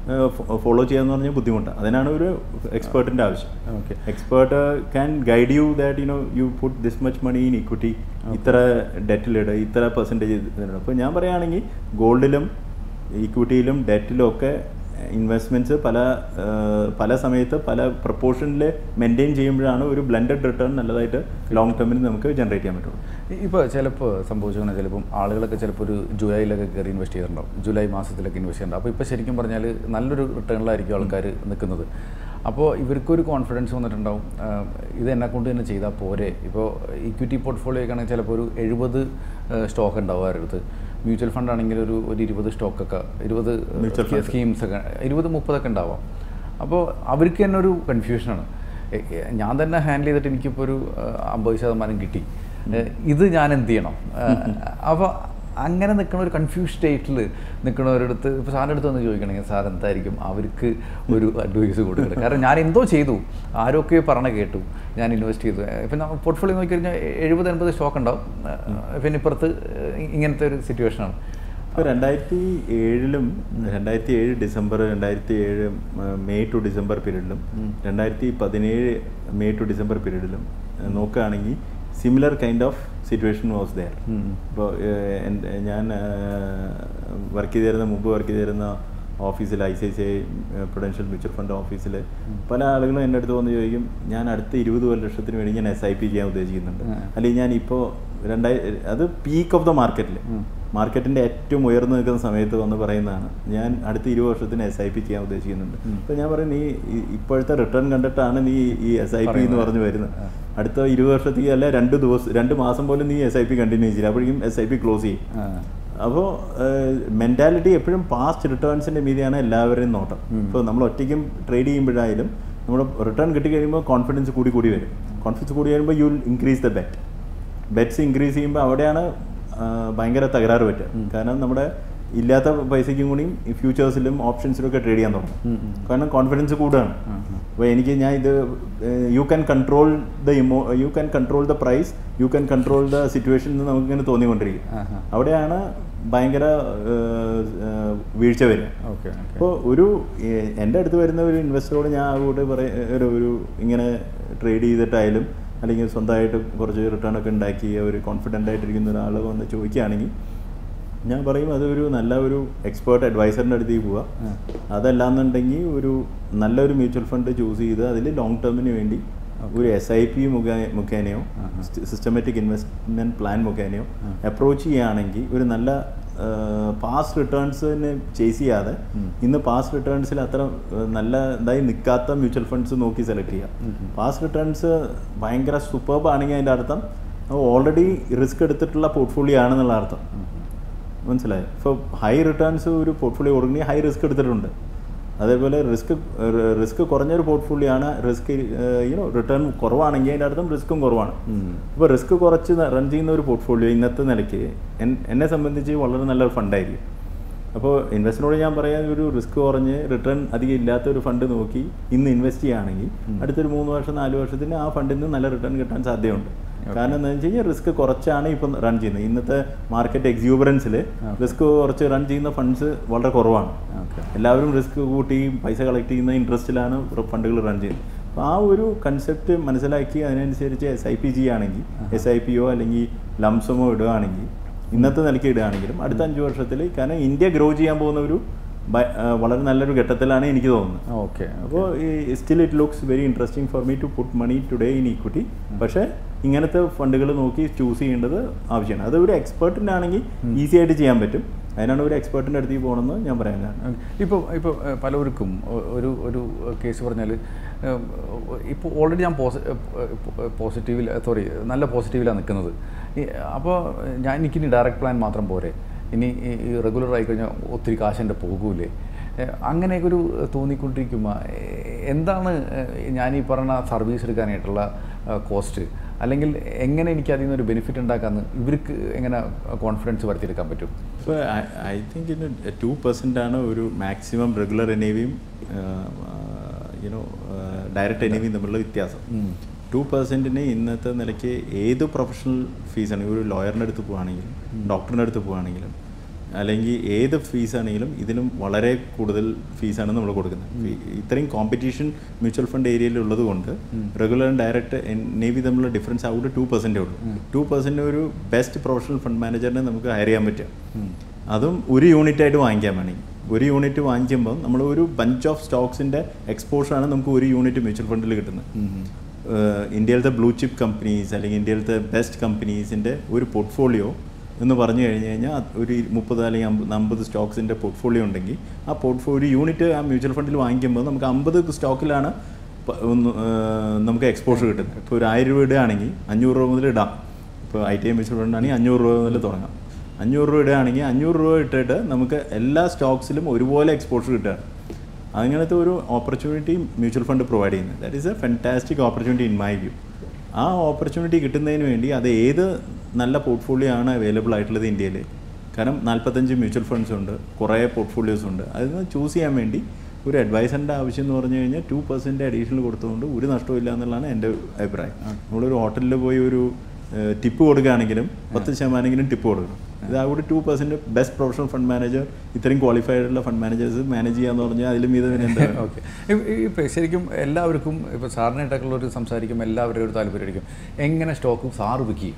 ഫോളോ ചെയ്യാന്ന് പറഞ്ഞാൽ ബുദ്ധിമുട്ടാണ് അതിനാണ് ഒരു എക്സ്പേർട്ടിൻ്റെ ആവശ്യം Okay. Expert can guide you that you know you put this much money in equity ഇത്ര ഡെറ്റിലിടുക ഇത്ര പെർസെൻറ്റേജ് ഇതിലിടുക അപ്പോൾ ഞാൻ പറയുകയാണെങ്കിൽ ഗോൾഡിലും ഇക്വിറ്റിയിലും ഡെറ്റിലും ഒക്കെ ഇൻവെസ്റ്റ്മെൻറ്റ്സ് പല ആ, പല സമയത്ത് പല പ്രപ്പോർഷനിൽ മെയിൻറ്റെയിൻ ചെയ്യുമ്പോഴാണ് ഒരു ബ്ലെൻഡഡ് റിട്ടേൺ നല്ലതായിട്ട് ലോങ് ടേമിൽ നമുക്ക് ജനറേറ്റ് ചെയ്യാൻ പറ്റുള്ളൂ ഇപ്പോൾ ചിലപ്പോൾ സംഭവിച്ചങ്ങനെ ചിലപ്പം ആളുകളൊക്കെ ചിലപ്പോൾ ഒരു ജൂലൈയിലൊക്കെ കയറി ഇൻവെസ്റ്റ് ചെയ്തിട്ടുണ്ടാവും ജൂലൈ മാസത്തിലൊക്കെ ഇൻവെസ്റ്റ് ചെയ്തിട്ടുണ്ടാവും അപ്പോൾ ഇപ്പോൾ ശരിക്കും പറഞ്ഞാൽ നല്ലൊരു റിട്ടേണിലായിരിക്കും ആൾക്കാർ നിൽക്കുന്നത് അപ്പോൾ ഇവർക്കൊരു കോൺഫിഡൻസ് വന്നിട്ടുണ്ടാവും ആ, ഇത് എന്നെ കൊണ്ട് തന്നെ ചെയ്താൽ പോരെ ഇപ്പോൾ ഇക്വിറ്റി പോർട്ട്ഫോളിയോ ഒക്കെ ആണെങ്കിൽ ചിലപ്പോൾ ഒരു എഴുപത് സ്റ്റോക്ക് ഉണ്ടാവും അവരടുത്ത് മ്യൂച്വൽ ഫണ്ട് ആണെങ്കിൽ ഒരു ഒരു ഇരുപത് സ്റ്റോക്കൊക്കെ ഇരുപത് Mutual fund. സ്കീംസ് ഒക്കെ ഇരുപത് മുപ്പതൊക്കെ ഉണ്ടാവാം അപ്പോൾ അവർക്ക് തന്നെ ഒരു കൺഫ്യൂഷനാണ് എ- എ- ഞാൻ തന്നെ ഹാൻഡിൽ ചെയ്തിട്ട് എനിക്കിപ്പോൾ ഒരു ആ, അമ്പത് ശതമാനം കിട്ടി ഏ, ഇത് ഞാൻ എന്ത് ചെയ്യണം അപ്പോൾ അങ്ങനെ നിൽക്കുന്ന ഒരു കൺഫ്യൂസ് സ്റ്റേറ്റിൽ നിൽക്കുന്നവരടുത്ത് ഇപ്പോൾ സാറിൻ്റെ അടുത്ത് വന്ന് ചോദിക്കണമെങ്കിൽ സാർ എന്തായിരിക്കും അവർക്ക് ഒരു അഡ്വൈസ് കൊടുക്കുന്നത് കാരണം ഞാൻ എന്തോ ചെയ്തു ആരൊക്കെ പറഞ്ഞ കേട്ടു ഞാൻ ഇൻവെസ്റ്റ് ചെയ്തു ഇപ്പം നമ്മൾ പോർട്ട്ഫോളിയോ നോക്കിക്കഴിഞ്ഞാൽ എഴുപത് എൺപത് സ്റ്റോക്ക് ഉണ്ടാവും ഏ, പിന്നെ ഇപ്പുറത്ത് ഇങ്ങനത്തെ ഒരു സിറ്റുവേഷനാണ് ഇപ്പോൾ രണ്ടായിരത്തി ഏഴിലും രണ്ടായിരത്തി ഏഴ് ഡിസംബർ രണ്ടായിരത്തി ഏഴ് മെയ് ടു ഡിസംബർ പീരീഡിലും രണ്ടായിരത്തി പതിനേഴ് മെയ് ടു ഡിസംബർ പീരീഡിലും നോക്കുകയാണെങ്കിൽ similar kind of situation was there ഇപ്പോൾ ഞാൻ വർക്ക് ചെയ്തിരുന്ന മുമ്പ് വർക്ക് ചെയ്തിരുന്ന ഓഫീസിൽ I C I C I Prudential mutual fund ഓഫീസിൽ പല ആളുകളും എൻ്റെ അടുത്ത് വന്ന് ചോദിക്കും ഞാൻ അടുത്ത ഇരുപത് ലക്ഷത്തിന് വേണ്ടി ഞാൻ എസ് ഐ പി ചെയ്യാൻ ഉദ്ദേശിക്കുന്നുണ്ട് അല്ലെങ്കിൽ ഞാൻ ഇപ്പോൾ രണ്ടായി അത് പീക്ക് ഓഫ് ദ മാർക്കറ്റിൽ മാർക്കറ്റിൻ്റെ ഏറ്റവും ഉയർന്നു നിൽക്കുന്ന സമയത്ത് വന്ന് പറയുന്നതാണ് ഞാൻ അടുത്ത ഇരുപത് വർഷത്തിന് എസ് ഐ പി ചെയ്യാൻ ഉദ്ദേശിക്കുന്നുണ്ട് അപ്പോൾ ഞാൻ പറയും നീ ഈ- ഇപ്പോഴത്തെ റിട്ടേൺ കണ്ടിട്ടാണ് നീ ഈ എസ് ഐ പി എന്ന് പറഞ്ഞ് വരുന്നത് അടുത്ത ഇരുപത് വർഷത്തേക്ക് അല്ല രണ്ട് ദിവസം രണ്ട് മാസം പോലും നീ എസ് ഐ പി കണ്ടിന്യൂ ചെയ്യില്ല അപ്പോഴേക്കും എസ് ഐ പി ക്ലോസ് ചെയ്യും ആ. അപ്പോൾ മെൻറ്റാലിറ്റി എപ്പോഴും പാസ്റ്റ് റിട്ടേൺസിൻ്റെ മീതിയാണ് എല്ലാവരുടെയും നോട്ടം ഇപ്പോൾ നമ്മൾ ഒറ്റയ്ക്കും ട്രേഡ് ചെയ്യുമ്പോഴായാലും നമ്മൾ റിട്ടേൺ കിട്ടി കഴിയുമ്പോൾ കോൺഫിഡൻസ് കൂടി കൂടി വരും കോൺഫിഡൻസ് കൂടി വരുമ്പോൾ you will increase the bet bets increase ചെയ്യുമ്പോൾ അവിടെയാണ് ആ, ഭയങ്കര തകരാറ് പറ്റുക കാരണം നമ്മുടെ ഇല്ലാത്ത പൈസയ്ക്കും കൂടിയും ഈ ഫ്യൂച്ചേഴ്സിലും ഓപ്ഷൻസിലും ഒക്കെ ട്രേഡ് ചെയ്യാൻ തുടങ്ങും കാരണം കോൺഫിഡൻസ് കൂടുകയാണ് അപ്പോൾ എനിക്ക് ഞാൻ ഇത് you can control the emo you can control the price you can control the situation എന്ന് നമുക്കിങ്ങനെ തോന്നിക്കൊണ്ടിരിക്കും ആഹാ. അവിടെയാണ് ഭയങ്കര ഏഹ്, ഏഹ്, വീഴ്ച വരിക ഓക്കെ ഓക്കെ അപ്പോൾ ഒരു ഏഹ്, എൻ്റെ അടുത്ത് വരുന്ന ഒരു ഇൻവെസ്റ്ററോട് ഞാൻ അങ്ങോട്ട് പറയ ഒരു ഒരു ഇങ്ങനെ ട്രേഡ് ചെയ്തിട്ടായാലും അല്ലെങ്കിൽ സ്വന്തമായിട്ട് കുറച്ച് റിട്ടേൺ ഒക്കെ ഉണ്ടാക്കി ഒരു കോൺഫിഡൻ്റ് ആയിട്ടിരിക്കുന്ന ഒരാൾ വന്ന് ചോദിക്കുകയാണെങ്കിൽ ഞാൻ പറയും അതൊരു നല്ല ഒരു എക്സ്പേർട്ട് അഡ്വൈസറിൻ്റെ അടുത്തേക്ക് പോവുക അതല്ലാന്നുണ്ടെങ്കിൽ ഒരു നല്ലൊരു മ്യൂച്വൽ ഫണ്ട് ചൂസ് ചെയ്ത് അതിൽ ലോങ് ടേമിന് വേണ്ടി ഒരു എസ് ഐ പി മുഖേനയോ സിസ്റ്റമാറ്റിക് ഇൻവെസ്റ്റ്മെൻറ്റ് പ്ലാൻ മുഖേനയോ അപ്രോച്ച് ചെയ്യുകയാണെങ്കിൽ ഒരു നല്ല പാസ്റ്റ് റിട്ടേൺസിനെ ചേസ് ചെയ്യാതെ ഇന്ന് പാസ്റ്റ് റിട്ടേൺസിൽ അത്ര ഏഹ്, നല്ല ഇതായി നിൽക്കാത്ത മ്യൂച്വൽ ഫണ്ട്സ് നോക്കി സെലക്ട് ചെയ്യുക പാസ്റ്റ് റിട്ടേൺസ് ഭയങ്കര സൂപ്പർബ് ആണെങ്കിൽ അതിൻ്റെ അർത്ഥം ഓൾറെഡി റിസ്ക് എടുത്തിട്ടുള്ള പോർട്ട്ഫോളിയോ ആണെന്നുള്ള അർത്ഥം മനസ്സിലായോ ഇപ്പോൾ ഹൈ റിട്ടേൺസ് ഒരു പോർട്ട്ഫോളിയോ കൊടുക്കണമെങ്കിൽ ഹൈ റിസ്ക് എടുത്തിട്ടുണ്ട് അതേപോലെ റിസ്ക് റിസ്ക് കുറഞ്ഞൊരു പോർട്ട്ഫോളിയോ ആണ് റിസ്ക് യുനോ റിട്ടേൺ കുറവാണെങ്കിൽ അതിൻ്റെ അർത്ഥം റിസ്ക്കും കുറവാണ് അപ്പോൾ റിസ്ക് കുറച്ച് റൺ ചെയ്യുന്ന ഒരു പോർട്ട്ഫോളിയോ ഇന്നത്തെ നിലയ്ക്ക് എൻ- എന്നെ സംബന്ധിച്ച് വളരെ നല്ലൊരു ഫണ്ടായിരിക്കും അപ്പോൾ ഇൻവെസ്റ്റിനോട് ഞാൻ പറയാൻ ഒരു റിസ്ക് കുറഞ്ഞ് റിട്ടേൺ അധികം ഇല്ലാത്ത ഒരു ഫണ്ട് നോക്കി ഇന്ന് ഇൻവെസ്റ്റ് ചെയ്യുകയാണെങ്കിൽ അടുത്തൊരു മൂന്ന് വർഷം നാല് വർഷത്തിന് ആ ഫണ്ടിൽ നിന്ന് നല്ല റിട്ടേൺ കിട്ടാൻ സാധ്യതയുണ്ട് കാരണം എന്താണെന്ന് വെച്ച് കഴിഞ്ഞാൽ റിസ്ക് കുറച്ചാണ് ഇപ്പം റൺ ചെയ്യുന്നത് ഇന്നത്തെ മാർക്കറ്റ് എക്സ്യൂബറൻസിൽ റിസ്ക് കുറച്ച് റൺ ചെയ്യുന്ന ഫണ്ട്സ് വളരെ കുറവാണ് ഓക്കെ എല്ലാവരും റിസ്ക് കൂട്ടി പൈസ കളക്ട് ചെയ്യുന്ന ഇൻട്രസ്റ്റിലാണ് ഫണ്ടുകൾ റൺ ചെയ്യുന്നത് അപ്പോൾ ആ ഒരു കൺസെപ്റ്റ് മനസ്സിലാക്കി അതിനനുസരിച്ച് എസ് ഐ പി ചെയ്യുകയാണെങ്കിൽ എസ് ഐ പിയോ അല്ലെങ്കിൽ ലംസമോ ഇടുകയാണെങ്കിൽ ഇന്നത്തെ നിലയ്ക്ക് ഇടുകയാണെങ്കിലും അടുത്ത അഞ്ച് വർഷത്തിൽ കാരണം ഇന്ത്യ ഗ്രോ ചെയ്യാൻ പോകുന്ന ഒരു ബ- ആ, വളരെ നല്ലൊരു ഘട്ടത്തിലാണ് എനിക്ക് തോന്നുന്നത് ഓക്കെ അപ്പോൾ ഈ still it looks very interesting for me to put money today in equity പക്ഷേ ഇങ്ങനത്തെ ഫണ്ടുകൾ നോക്കി ചൂസ് ചെയ്യേണ്ടത് ആവശ്യമാണ് അത് ഒരു എക്സ്പേർട്ടിൻ്റെ ആണെങ്കിൽ ഈസി ആയിട്ട് ചെയ്യാൻ പറ്റും അതിനാണ് ഒരു എക്സ്പേർട്ടിൻ്റെ അടുത്തേക്ക് പോകണമെന്ന് ഞാൻ പറയാൻ കാരണം ഇപ്പോൾ ഇപ്പോൾ ഏഹ്, പലവർക്കും ഒ- ഒരു ഒരു കേസ് പറഞ്ഞാൽ ഇപ്പോൾ ഓൾറെഡി ഞാൻ പോസി പോസിറ്റീവിൽ സോറി നല്ല പോസിറ്റീവിലാണ് നിൽക്കുന്നത് ഈ അപ്പോൾ ഞാൻ എനിക്കിനി ഡയറക്റ്റ് പ്ലാൻ മാത്രം പോരെ ഇനി ഈ- ഈ റെഗുലർ ആയി കഴിഞ്ഞാൽ ഒത്തിരി കാശ് എൻ്റെ പോകൂലേ ഏഹ്, അങ്ങനെയൊക്കെ ഒരു തോന്നിക്കൊണ്ടിരിക്കുമ്പോൾ ഏഹ്, എന്താണ് ഏഹ്, ഞാൻ ഈ പറഞ്ഞ സർവീസ് എടുക്കാനായിട്ടുള്ള കോസ്റ്റ് അല്ലെങ്കിൽ എങ്ങനെ എനിക്ക് അതിൽ നിന്നൊരു ബെനിഫിറ്റ് ഉണ്ടാക്കാമെന്ന് ഇവർക്ക് എങ്ങനെ കോൺഫിഡൻസ് വരുത്തിയെടുക്കാൻ പറ്റും ഇപ്പോൾ ഐ തിങ്ക് ഇന്ന് ടു പെർസെൻ്റ് ആണ് ഒരു മാക്സിമം റെഗുലർ എനേവിയും യുനോ ഡയറക്റ്റ് എനേവിയും തമ്മിലുള്ള വ്യത്യാസം ടു പെർസെൻറ്റിന് ഇന്നത്തെ നിലയ്ക്ക് ഏത് പ്രൊഫഷണൽ ഫീസാണ് ഒരു ലോയറിൻ്റെ അടുത്ത് പോവുകയാണെങ്കിലും ഡോക്ടറിൻ്റെ അടുത്ത് പോവുകയാണെങ്കിലും അല്ലെങ്കിൽ ഏത് ഫീസാണെങ്കിലും ഇതിനും വളരെ കൂടുതൽ ഫീസാണ് നമ്മൾ കൊടുക്കുന്നത് ഈ- ഇത്രയും കോമ്പറ്റീഷൻ മ്യൂച്വൽ ഫണ്ട് ഏരിയയിൽ ഉള്ളത് കൊണ്ട് റെഗുലർ ആൻഡ് ഡയറക്റ്റ് നേവി തമ്മിലുള്ള ഡിഫറൻസ് അവിടെ ടു പെർസെൻറ്റേ ഉള്ളൂ ടു പെർസെൻറ്റ് ഒരു ബെസ്റ്റ് പ്രൊഫഷണൽ ഫണ്ട് മാനേജറിനെ നമുക്ക് ഹയർ ചെയ്യാൻ പറ്റും അതും ഒരു യൂണിറ്റ് ആയിട്ട് വാങ്ങിക്കാൻ വേണമെങ്കിൽ ഒരു യൂണിറ്റ് വാങ്ങിക്കുമ്പോൾ നമ്മൾ ഒരു ബഞ്ച് ഓഫ് സ്റ്റോക്സിൻ്റെ എക്സ്പോഷറാണ് നമുക്ക് ഒരു യൂണിറ്റ് മ്യൂച്വൽ ഫണ്ടിൽ കിട്ടുന്നത് ഏഹ് ഇന്ത്യയിലത്തെ ബ്ലൂ ചിപ്പ് കമ്പനീസ് അല്ലെങ്കിൽ ഇന്ത്യയിലത്തെ ബെസ്റ്റ് കമ്പനീസിൻ്റെ ഒരു പോർട്ട്ഫോളിയോ എന്ന് പറഞ്ഞു കഴിഞ്ഞ് കഴിഞ്ഞാൽ അത് ഒരു മുപ്പത് അല്ലെങ്കിൽ അമ്പത് അമ്പത് സ്റ്റോക്സിൻ്റെ പോർട്ട്ഫോളിയോ ഉണ്ടെങ്കിൽ ആ പോർട്ട്ഫോളിയോ യൂണിറ്റ് ആ മ്യൂച്വൽ ഫണ്ടിൽ വാങ്ങിക്കുമ്പോൾ നമുക്ക് അമ്പത് സ്റ്റോക്കിലാണ് പ- ഒന്ന് ഏഹ് നമുക്ക് എക്സ്പോഷർ കിട്ടുന്നത് ഇപ്പോൾ ഒരു ആയിരം രൂപ ഇടുകയാണെങ്കിൽ അഞ്ഞൂറ് രൂപ മുതൽ ഇടാം ഇപ്പോൾ I T I mutual fund ആണെങ്കിൽ അഞ്ഞൂറ് രൂപ മുതൽ തുടങ്ങാം അഞ്ഞൂറ് രൂപ ഇടുകയാണെങ്കിൽ അഞ്ഞൂറ് രൂപ ഇട്ടിട്ട് നമുക്ക് എല്ലാ സ്റ്റോക്സിലും ഒരുപോലെ എക്സ്പോഷർ കിട്ടുകയാണ് അങ്ങനത്തെ ഒരു ഓപ്പർച്യൂണിറ്റി മ്യൂച്വൽ ഫണ്ട് പ്രൊവൈഡ് ചെയ്യുന്നത് that is a fantastic opportunity in my view ആ ഓപ്പർച്യൂണിറ്റി കിട്ടുന്നതിന് വേണ്ടി അത് ഏത് നല്ല പോർട്ട്ഫോളിയോ ആണ് അവൈലബിൾ ആയിട്ടുള്ളത് ഇന്ത്യയിൽ കാരണം നാൽപ്പത്തഞ്ച് മ്യൂച്വൽ ഫണ്ട്സ് ഉണ്ട് കുറേ പോർട്ട്ഫോളിയോസ് ഉണ്ട് അതിൽ നിന്ന് ചൂസ് ചെയ്യാൻ വേണ്ടി ഒരു അഡ്വൈസറിൻ്റെ ആവശ്യം എന്ന് പറഞ്ഞു കഴിഞ്ഞാൽ ടു പെർസെൻറ്റ് അഡീഷണൽ കൊടുത്തുകൊണ്ട് ഒരു നഷ്ടവും ഇല്ല എന്നുള്ളതാണ് എൻ്റെ അഭിപ്രായം നമ്മളൊരു ഹോട്ടലിൽ പോയി ഒരു ടിപ്പ് കൊടുക്കുകയാണെങ്കിലും പത്ത് ശതമാനമെങ്കിലും ടിപ്പ് കൊടുക്കണം ഇത് അവിടെ two percent best professional fund manager ഇത്രയും ക്വാളിഫൈഡ് ആയിട്ടുള്ള ഫണ്ട് മാനേജേഴ്സ് മാനേജ് ചെയ്യാന്ന് പറഞ്ഞാൽ അതിലും ഇത് പിന്നെ എന്താ ഓക്കെ ഇപ്പോൾ ശരിക്കും എല്ലാവർക്കും ഇപ്പോൾ സാറിനായിട്ടൊക്കെയുള്ളവർ സംസാരിക്കുമ്പോൾ എല്ലാവരുടെയും ഒരു താല്പര്യമായിരിക്കും എങ്ങനെ സ്റ്റോക്ക് സാറ് വിൽക്കും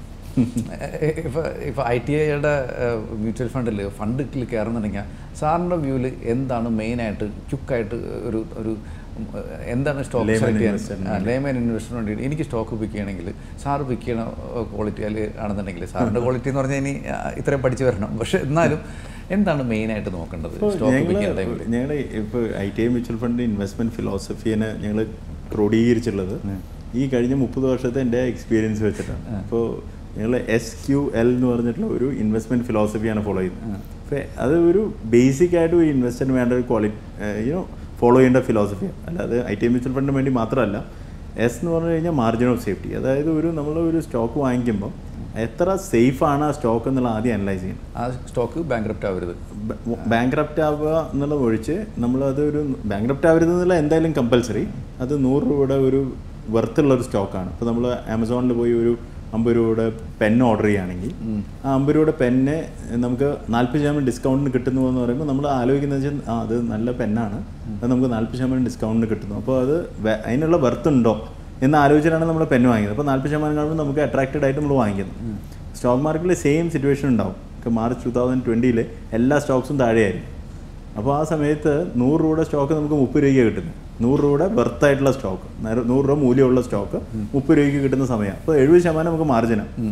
ഇപ്പോൾ ഇപ്പോൾ ഐ ടി ഐയുടെ മ്യൂച്വൽ ഫണ്ടിൽ ഫണ്ടിൽ കയറുന്നുണ്ടെങ്കിൽ സാറിൻ്റെ വ്യൂവിൽ എന്താണ് മെയിനായിട്ട് ക്യുക്കായിട്ട് ഒരു ഒരു ഉം, എന്താണ് സ്റ്റോക്ക് Layman സെലക്ട് investor ചെയ്യാൻ ലേമൻ ഇൻവെസ്റ്ററിന് വേണ്ടി എനിക്ക് സ്റ്റോക്ക് പിക്ക് ചെയ്യണമെങ്കിൽ സാറ് പിക്ക് ചെയ്യണ ക്വാളിറ്റി ആണെന്നുണ്ടെങ്കിൽ സാറിൻ്റെ ക്വാളിറ്റി എന്ന് പറഞ്ഞാൽ ഇനി ആ, ഇത്രയും പഠിച്ചു വരണം പക്ഷേ എന്നാലും എന്താണ് മെയിനായിട്ട് നോക്കേണ്ടത് സ്റ്റോക്ക് പിക്ക് ചെയ്യുന്ന ടൈമിൽ ഞങ്ങൾ ഇപ്പോൾ I T I mutual fund investment ഫിലോസഫിനെ ഞങ്ങൾ ക്രോഡീകരിച്ചുള്ളത് ഈ കഴിഞ്ഞ മുപ്പത് വർഷത്തെ എൻ്റെ എക്സ്പീരിയൻസ് വെച്ചിട്ടാണ് അപ്പോൾ ഞങ്ങൾ എസ് ക്യു എൽ എന്ന് പറഞ്ഞിട്ടുള്ള ഒരു ഇൻവെസ്റ്റ്മെന്റ് ഫിലോസഫിയാണ് ഫോളോ ചെയ്യുന്നത് അപ്പോൾ അത് ഒരു ബേസിക് ആയിട്ട് ഒരു ഇൻവെസ്റ്ററിന് വേണ്ട ഒരു ക്വാളിറ്റി യുനോ ഫോളോ ചെയ്യേണ്ട ഫിലോസഫിയാണ് അല്ലാതെ ഐ ടി ഐ മ്യൂച്വൽ ഫണ്ടിന് വേണ്ടി മാത്രമല്ല എസ് എന്ന് പറഞ്ഞു കഴിഞ്ഞാൽ മാർജിൻ ഓഫ് സേഫ്റ്റി അതായത് ഒരു നമ്മൾ ഒരു സ്റ്റോക്ക് വാങ്ങിക്കുമ്പോൾ എത്ര സേഫ് ആണ് ആ സ്റ്റോക്ക് എന്നുള്ള ആദ്യം അനലൈസ് ചെയ്യണം ആ സ്റ്റോക്ക് ബാങ്ക്രപ്റ്റ് ആവരുത് ബാങ്ക്രപ്റ്റ് ആവുക എന്നുള്ളത് ഒഴിച്ച് നമ്മളത് ഒരു ബാങ്ക്രപ്റ്റ് ആവരുത് എന്നുള്ള എന്തായാലും കമ്പൽസറി അത് നൂറ് രൂപയുടെ ഒരു വെർത്തുള്ള ഒരു സ്റ്റോക്കാണ് ഇപ്പോൾ നമ്മൾ ആമസോണിൽ പോയി ഒരു അമ്പത് രൂപയുടെ പെൻ ഓർഡർ ചെയ്യുകയാണെങ്കിൽ ആ അമ്പത് രൂപയുടെ പെന്ന് നമുക്ക് നാൽപ്പത് ശതമാനം ഡിസ്കൗണ്ടിന് കിട്ടുന്നു എന്ന് പറയുമ്പോൾ നമ്മൾ ആലോചിക്കുന്നത് വെച്ചാൽ ആ അത് നല്ല പെന്നാണ് അത് നമുക്ക് നാൽപ്പത് ശതമാനം ഡിസ്കൗണ്ടിന് കിട്ടുന്നു അപ്പോൾ അത് വെ- അതിനുള്ള വെർത്ത് ഉണ്ടോ എന്ന് ആലോചിച്ചിട്ടാണ് നമ്മൾ പെന്ന് വാങ്ങിയത് അപ്പോൾ നാൽപ്പത് ശതമാനം കാണുമ്പോൾ നമുക്ക് അട്രാക്റ്റഡ് ആയിട്ട് നമ്മൾ വാങ്ങിക്കുന്നത് സ്റ്റോക്ക് മാർക്കറ്റിൽ സെയിം സിറ്റുവേഷൻ ഉണ്ടാവും ഇപ്പോൾ മാർച്ച് ടു തൗസൻഡ് ട്വൻറ്റിയിൽ എല്ലാ സ്റ്റോക്സും താഴെയായിരുന്നു അപ്പോൾ ആ സമയത്ത് നൂറ് രൂപയുടെ സ്റ്റോക്ക് നമുക്ക് മുപ്പത് രൂപയ്ക്ക് കിട്ടുന്നത് നൂറ് രൂപയുടെ വെർത്ത് ആയിട്ടുള്ള സ്റ്റോക്ക് നൂറ് രൂപ മൂല്യമുള്ള സ്റ്റോക്ക് മുപ്പത് രൂപയ്ക്ക് കിട്ടുന്ന സമയം അപ്പോൾ എഴുപത് ശതമാനം നമുക്ക് മാർജിനാണ്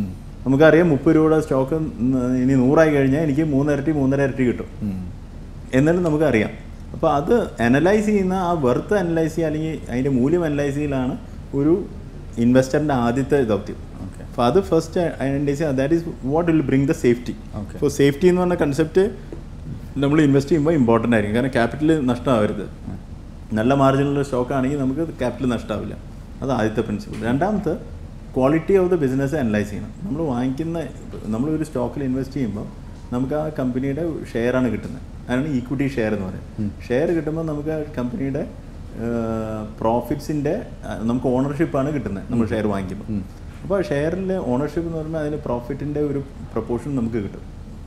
നമുക്കറിയാം മുപ്പത് രൂപയുടെ സ്റ്റോക്ക് ഇനി നൂറായി കഴിഞ്ഞാൽ എനിക്ക് മൂന്നിരട്ടി മൂന്നര ഇരട്ടി കിട്ടും എന്നാലും നമുക്കറിയാം അപ്പോൾ അത് അനലൈസ് ചെയ്യുന്ന ആ വെർത്ത് അനലൈസ് ചെയ്യുക അല്ലെങ്കിൽ അതിൻ്റെ മൂല്യം അനലൈസ് ചെയ്യലാണ് ഒരു ഇൻവെസ്റ്ററിൻ്റെ ആദ്യത്തെ ദൗത്യം ഓക്കെ അപ്പോൾ അത് ഫസ്റ്റ് ഐഡൻറ്റിഫൈ ചെയ്യുക that is what will bring the safety Okay. അപ്പോൾ സേഫ്റ്റി എന്ന് പറഞ്ഞ കൺസെപ്റ്റ് നമ്മൾ ഇൻവെസ്റ്റ് ചെയ്യുമ്പോൾ ഇമ്പോർട്ടൻ്റ് ആയിരിക്കും കാരണം ക്യാപിറ്റൽ നഷ്ടമാവരുത് നല്ല മാർജിനുള്ള സ്റ്റോക്ക് ആണെങ്കിൽ നമുക്ക് ക്യാപിറ്റൽ നഷ്ടമാവില്ല അത് ആദ്യത്തെ പ്രിൻസിപ്പിൾ രണ്ടാമത്തെ quality of the business analyse ചെയ്യണം നമ്മൾ വാങ്ങിക്കുന്ന നമ്മൾ ഒരു സ്റ്റോക്കിൽ ഇൻവെസ്റ്റ് ചെയ്യുമ്പോൾ നമുക്ക് ആ കമ്പനിയുടെ ഷെയറാണ് കിട്ടുന്നത് അതാണ് ഈക്വിറ്റി ഷെയർ എന്ന് പറയുന്നത് ഷെയർ കിട്ടുമ്പോൾ നമുക്ക് ആ കമ്പനിയുടെ പ്രോഫിറ്റ്സിൻ്റെ നമുക്ക് ഓണർഷിപ്പാണ് കിട്ടുന്നത് നമ്മൾ ഷെയർ വാങ്ങിക്കുമ്പോൾ അപ്പോൾ ഷെയറിൽ ഓണർഷിപ്പ് എന്ന് പറയുമ്പോൾ അതിന് പ്രോഫിറ്റിൻ്റെ ഒരു പ്രൊപ്പോർഷൻ നമുക്ക് കിട്ടും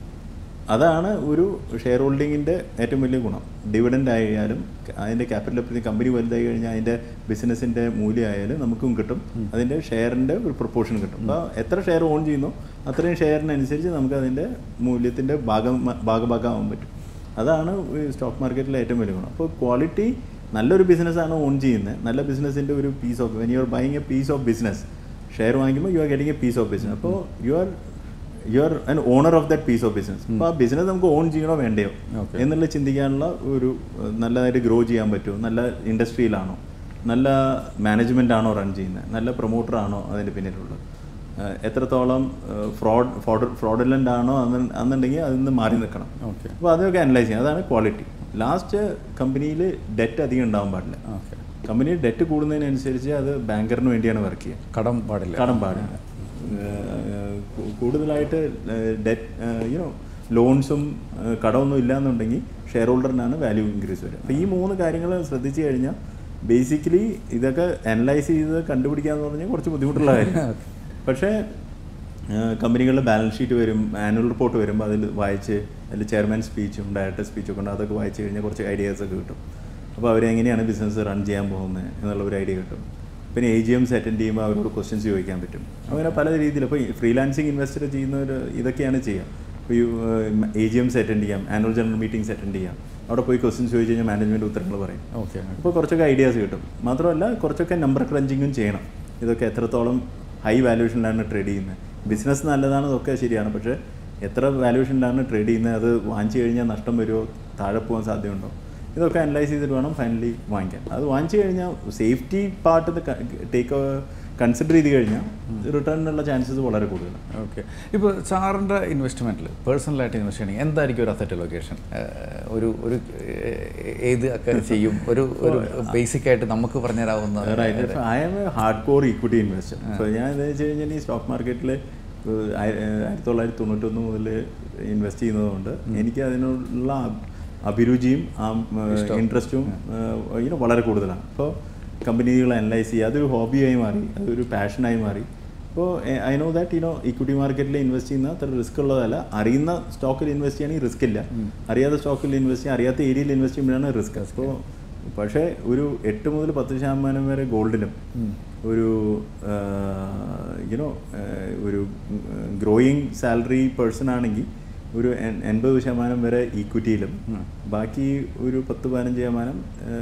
അതാണ് ഒരു ഷെയർ ഹോൾഡിങ്ങിൻ്റെ ഏറ്റവും വലിയ ഗുണം ഡിവിഡൻ്റ് ആയാലും അതിൻ്റെ ക്യാപിറ്റൽ എപ്പോഴും കമ്പനി വലുതായി കഴിഞ്ഞാൽ അതിൻ്റെ ബിസിനസ്സിൻ്റെ മൂല്യമായാലും നമുക്കും കിട്ടും അതിൻ്റെ ഷെയറിൻ്റെ ഒരു പ്രൊപ്പോർഷൻ കിട്ടും അപ്പോൾ എത്ര ഷെയർ ഓൺ ചെയ്യുന്നു അത്രയും ഷെയറിനനുസരിച്ച് നമുക്ക് അതിൻ്റെ മൂല്യത്തിൻ്റെ ഭാഗം ഭാഗഭാഗമാകാൻ പറ്റും അതാണ് സ്റ്റോക്ക് മാർക്കറ്റിലെ ഏറ്റവും വലിയ ഗുണം അപ്പോൾ ക്വാളിറ്റി നല്ലൊരു ബിസിനസ്സാണ് ഓൺ ചെയ്യുന്നത് നല്ല ബിസിനസ്സിൻ്റെ ഒരു piece of when you are buying a piece of business share വാങ്ങിക്കുമ്പോൾ you are getting a piece of business അപ്പോൾ you are you are an owner of that piece of business അപ്പോൾ ആ ബിസിനസ് നമുക്ക് on ചെയ്യണോ വേണ്ടയോ Okay. എന്നുള്ള ചിന്തിക്കാനുള്ള ഒരു ഏഹ്, നല്ലതായിട്ട് ഗ്രോ ചെയ്യാൻ പറ്റുമോ നല്ല ഇൻഡസ്ട്രിയിലാണോ നല്ല മാനേജ്മെൻ്റ് ആണോ റൺ ചെയ്യുന്നത് നല്ല പ്രൊമോട്ടർ ആണോ അതിൻ്റെ പിന്നിലുള്ളത് ഏഹ്, എത്രത്തോളം ഫ്രോഡ് ഫ്രോഡ് ഫ്രോഡലൻ്റ് ആണോ അന്ന് അന്നുണ്ടെങ്കിൽ അതിൽ നിന്ന് മാറി നിൽക്കണം ഓക്കെ അപ്പോൾ അതൊക്കെ അനലൈസ് ചെയ്യാം അതാണ് ക്വാളിറ്റി ലാസ്റ്റ് കമ്പനിയിൽ ഡെറ്റ് അധികം ഉണ്ടാവാൻ പാടില്ല ഓക്കെ കമ്പനി ഡെറ്റ് കൂടുന്നതിനനുസരിച്ച് അത് ബാങ്കറിന് വേണ്ടിയാണ് വർക്ക് ചെയ്യുക കടം പാടില്ല കടം പാടില്ല ഏഹ് കൂ- കൂടുതലായിട്ട് ഡെറ്റ് യുനോ ലോൺസും കടമൊന്നും ഇല്ലാന്നുണ്ടെങ്കിൽ ഷെയർ ഹോൾഡറിനാണ് വാല്യൂ ഇൻക്രീസ് വരിക അപ്പോൾ ഈ മൂന്ന് കാര്യങ്ങൾ ശ്രദ്ധിച്ചു കഴിഞ്ഞാൽ ബേസിക്കലി ഇതൊക്കെ അനലൈസ് ചെയ്ത് കണ്ടുപിടിക്കുക എന്ന് പറഞ്ഞാൽ കുറച്ച് ബുദ്ധിമുട്ടുള്ള കാര്യം പക്ഷേ കമ്പനികളുടെ ബാലൻസ് ഷീറ്റ് വരും ആനുവൽ റിപ്പോർട്ട് വരുമ്പോൾ അതിൽ വായിച്ച് അതിൽ ചെയർമാൻ സ്പീച്ചും ഡയറക്ടർ സ്പീച്ചും ഒക്കെ ഉണ്ട് അതൊക്കെ വായിച്ച് കഴിഞ്ഞാൽ കുറച്ച് ഐഡിയാസ് ഒക്കെ കിട്ടും അപ്പോൾ അവരെങ്ങനെയാണ് ബിസിനസ് റൺ ചെയ്യാൻ പോകുന്നത് എന്നുള്ള ഒരു ഐഡിയ കിട്ടും പിന്നെ എ ജി എംസ് അറ്റൻഡ് ചെയ്യുമ്പോൾ അവരോട് ക്വസ്റ്റ്യൻസ് ചോദിക്കാൻ പറ്റും അങ്ങനെ പല രീതിയിൽ ഇപ്പോൾ ഫ്രീലാൻസിങ് ഇൻവെസ്റ്റർ ചെയ്യുന്നവർ ഇതൊക്കെയാണ് ചെയ്യുക ഇപ്പോൾ എ ജി എംസ് അറ്റൻഡ് ചെയ്യാം ആനുവൽ ജനറൽ മീറ്റിംഗ്സ് അറ്റൻഡ് ചെയ്യാം അവിടെ പോയി ക്വസ്റ്റ്യൻസ് ചോദിച്ചു കഴിഞ്ഞാൽ മാനേജ്മെൻറ്റ് ഉത്തരങ്ങൾ പറയും ഓക്കെ അപ്പോൾ കുറച്ചൊക്കെ ഐഡിയാസ് കിട്ടും മാത്രമല്ല കുറച്ചൊക്കെ നമ്പർ ക്രഞ്ചിങ്ങും ചെയ്യണം ഇതൊക്കെ എത്രത്തോളം ഹൈ വാല്യൂഷനിലാണ് ട്രേഡ് ചെയ്യുന്നത് ബിസിനസ് നല്ലതാണ് ഇതൊക്കെ ശരിയാണ് പക്ഷേ എത്ര വാല്യൂഷനിലാണ് ട്രേഡ് ചെയ്യുന്നത് അത് വാങ്ങിച്ചു കഴിഞ്ഞാൽ നഷ്ടം വരുമോ താഴെ പോകാൻ സാധ്യതയുണ്ടോ ഇതൊക്കെ അനലൈസ് ചെയ്തിട്ട് വേണം ഫൈനലി വാങ്ങിക്കാൻ അത് വാങ്ങിച്ചു കഴിഞ്ഞാൽ സേഫ്റ്റി പാർട്ട് ടേക്ക് കൺസിഡർ ചെയ്ത് കഴിഞ്ഞാൽ റിട്ടേണിനുള്ള ചാൻസസ് വളരെ കൂടുതലാണ് ഓക്കെ ഇപ്പോൾ സാറിൻ്റെ ഇൻവെസ്റ്റ്മെൻറ്റിൽ പേഴ്സണലായിട്ട് ഇൻവെസ്റ്റ് ചെയ്യണമെങ്കിൽ എന്തായിരിക്കും ഒരു അസറ്റ് ലൊക്കേഷൻ ഒരു ഒരു ഏഹ്, ഏത് ഒക്കെ ചെയ്യും ഒരു ഒരു ബേസിക് ആയിട്ട് നമുക്ക് പറഞ്ഞുതരാവുന്ന I am a hard core equity investor അപ്പോൾ ഞാൻ എന്താ വെച്ച് കഴിഞ്ഞാൽ ഈ സ്റ്റോക്ക് മാർക്കറ്റിൽ ആയിരത്തി തൊള്ളായിരത്തി തൊണ്ണൂറ്റൊന്ന് മുതൽ ഇൻവെസ്റ്റ് ചെയ്യുന്നതുകൊണ്ട് എനിക്ക് അതിനുള്ള അഭി- അഭിരുചിയും ആ ഇൻട്രസ്റ്റും ഇങ്ങനെ വളരെ കൂടുതലാണ് അപ്പോൾ കമ്പനികൾ അനലൈസ് ചെയ്യുക അതൊരു ഹോബിയായി മാറി അതൊരു പാഷനായി മാറി അപ്പോൾ I know that you know equity മാർക്കറ്റിൽ ഇൻവെസ്റ്റ് ചെയ്യുന്ന അത്ര റിസ്ക് ഉള്ളതല്ല അറിയുന്ന സ്റ്റോക്കിൽ ഇൻവെസ്റ്റ് ചെയ്യുകയാണെങ്കിൽ റിസ്ക് ഇല്ല അറിയാത്ത സ്റ്റോക്കിൽ ഇൻവെസ്റ്റ് ചെയ്യുക അറിയാത്ത ഏരിയയിൽ ഇൻവെസ്റ്റ് ചെയ്യുമ്പോഴാണ് റിസ്ക് അപ്പോൾ പക്ഷേ ഒരു എട്ട് മുതൽ പത്ത് ശതമാനം വരെ ഗോൾഡിലും ഒരു യുനോ ഒരു ഗ്രോയിങ് സാലറി പേഴ്സൺ ആണെങ്കിൽ ഒരു എൺ- എൺപത് ശതമാനം വരെ ഈക്വിറ്റിയിലും ബാക്കി ഒരു പത്ത് പതിനഞ്ച് ശതമാനം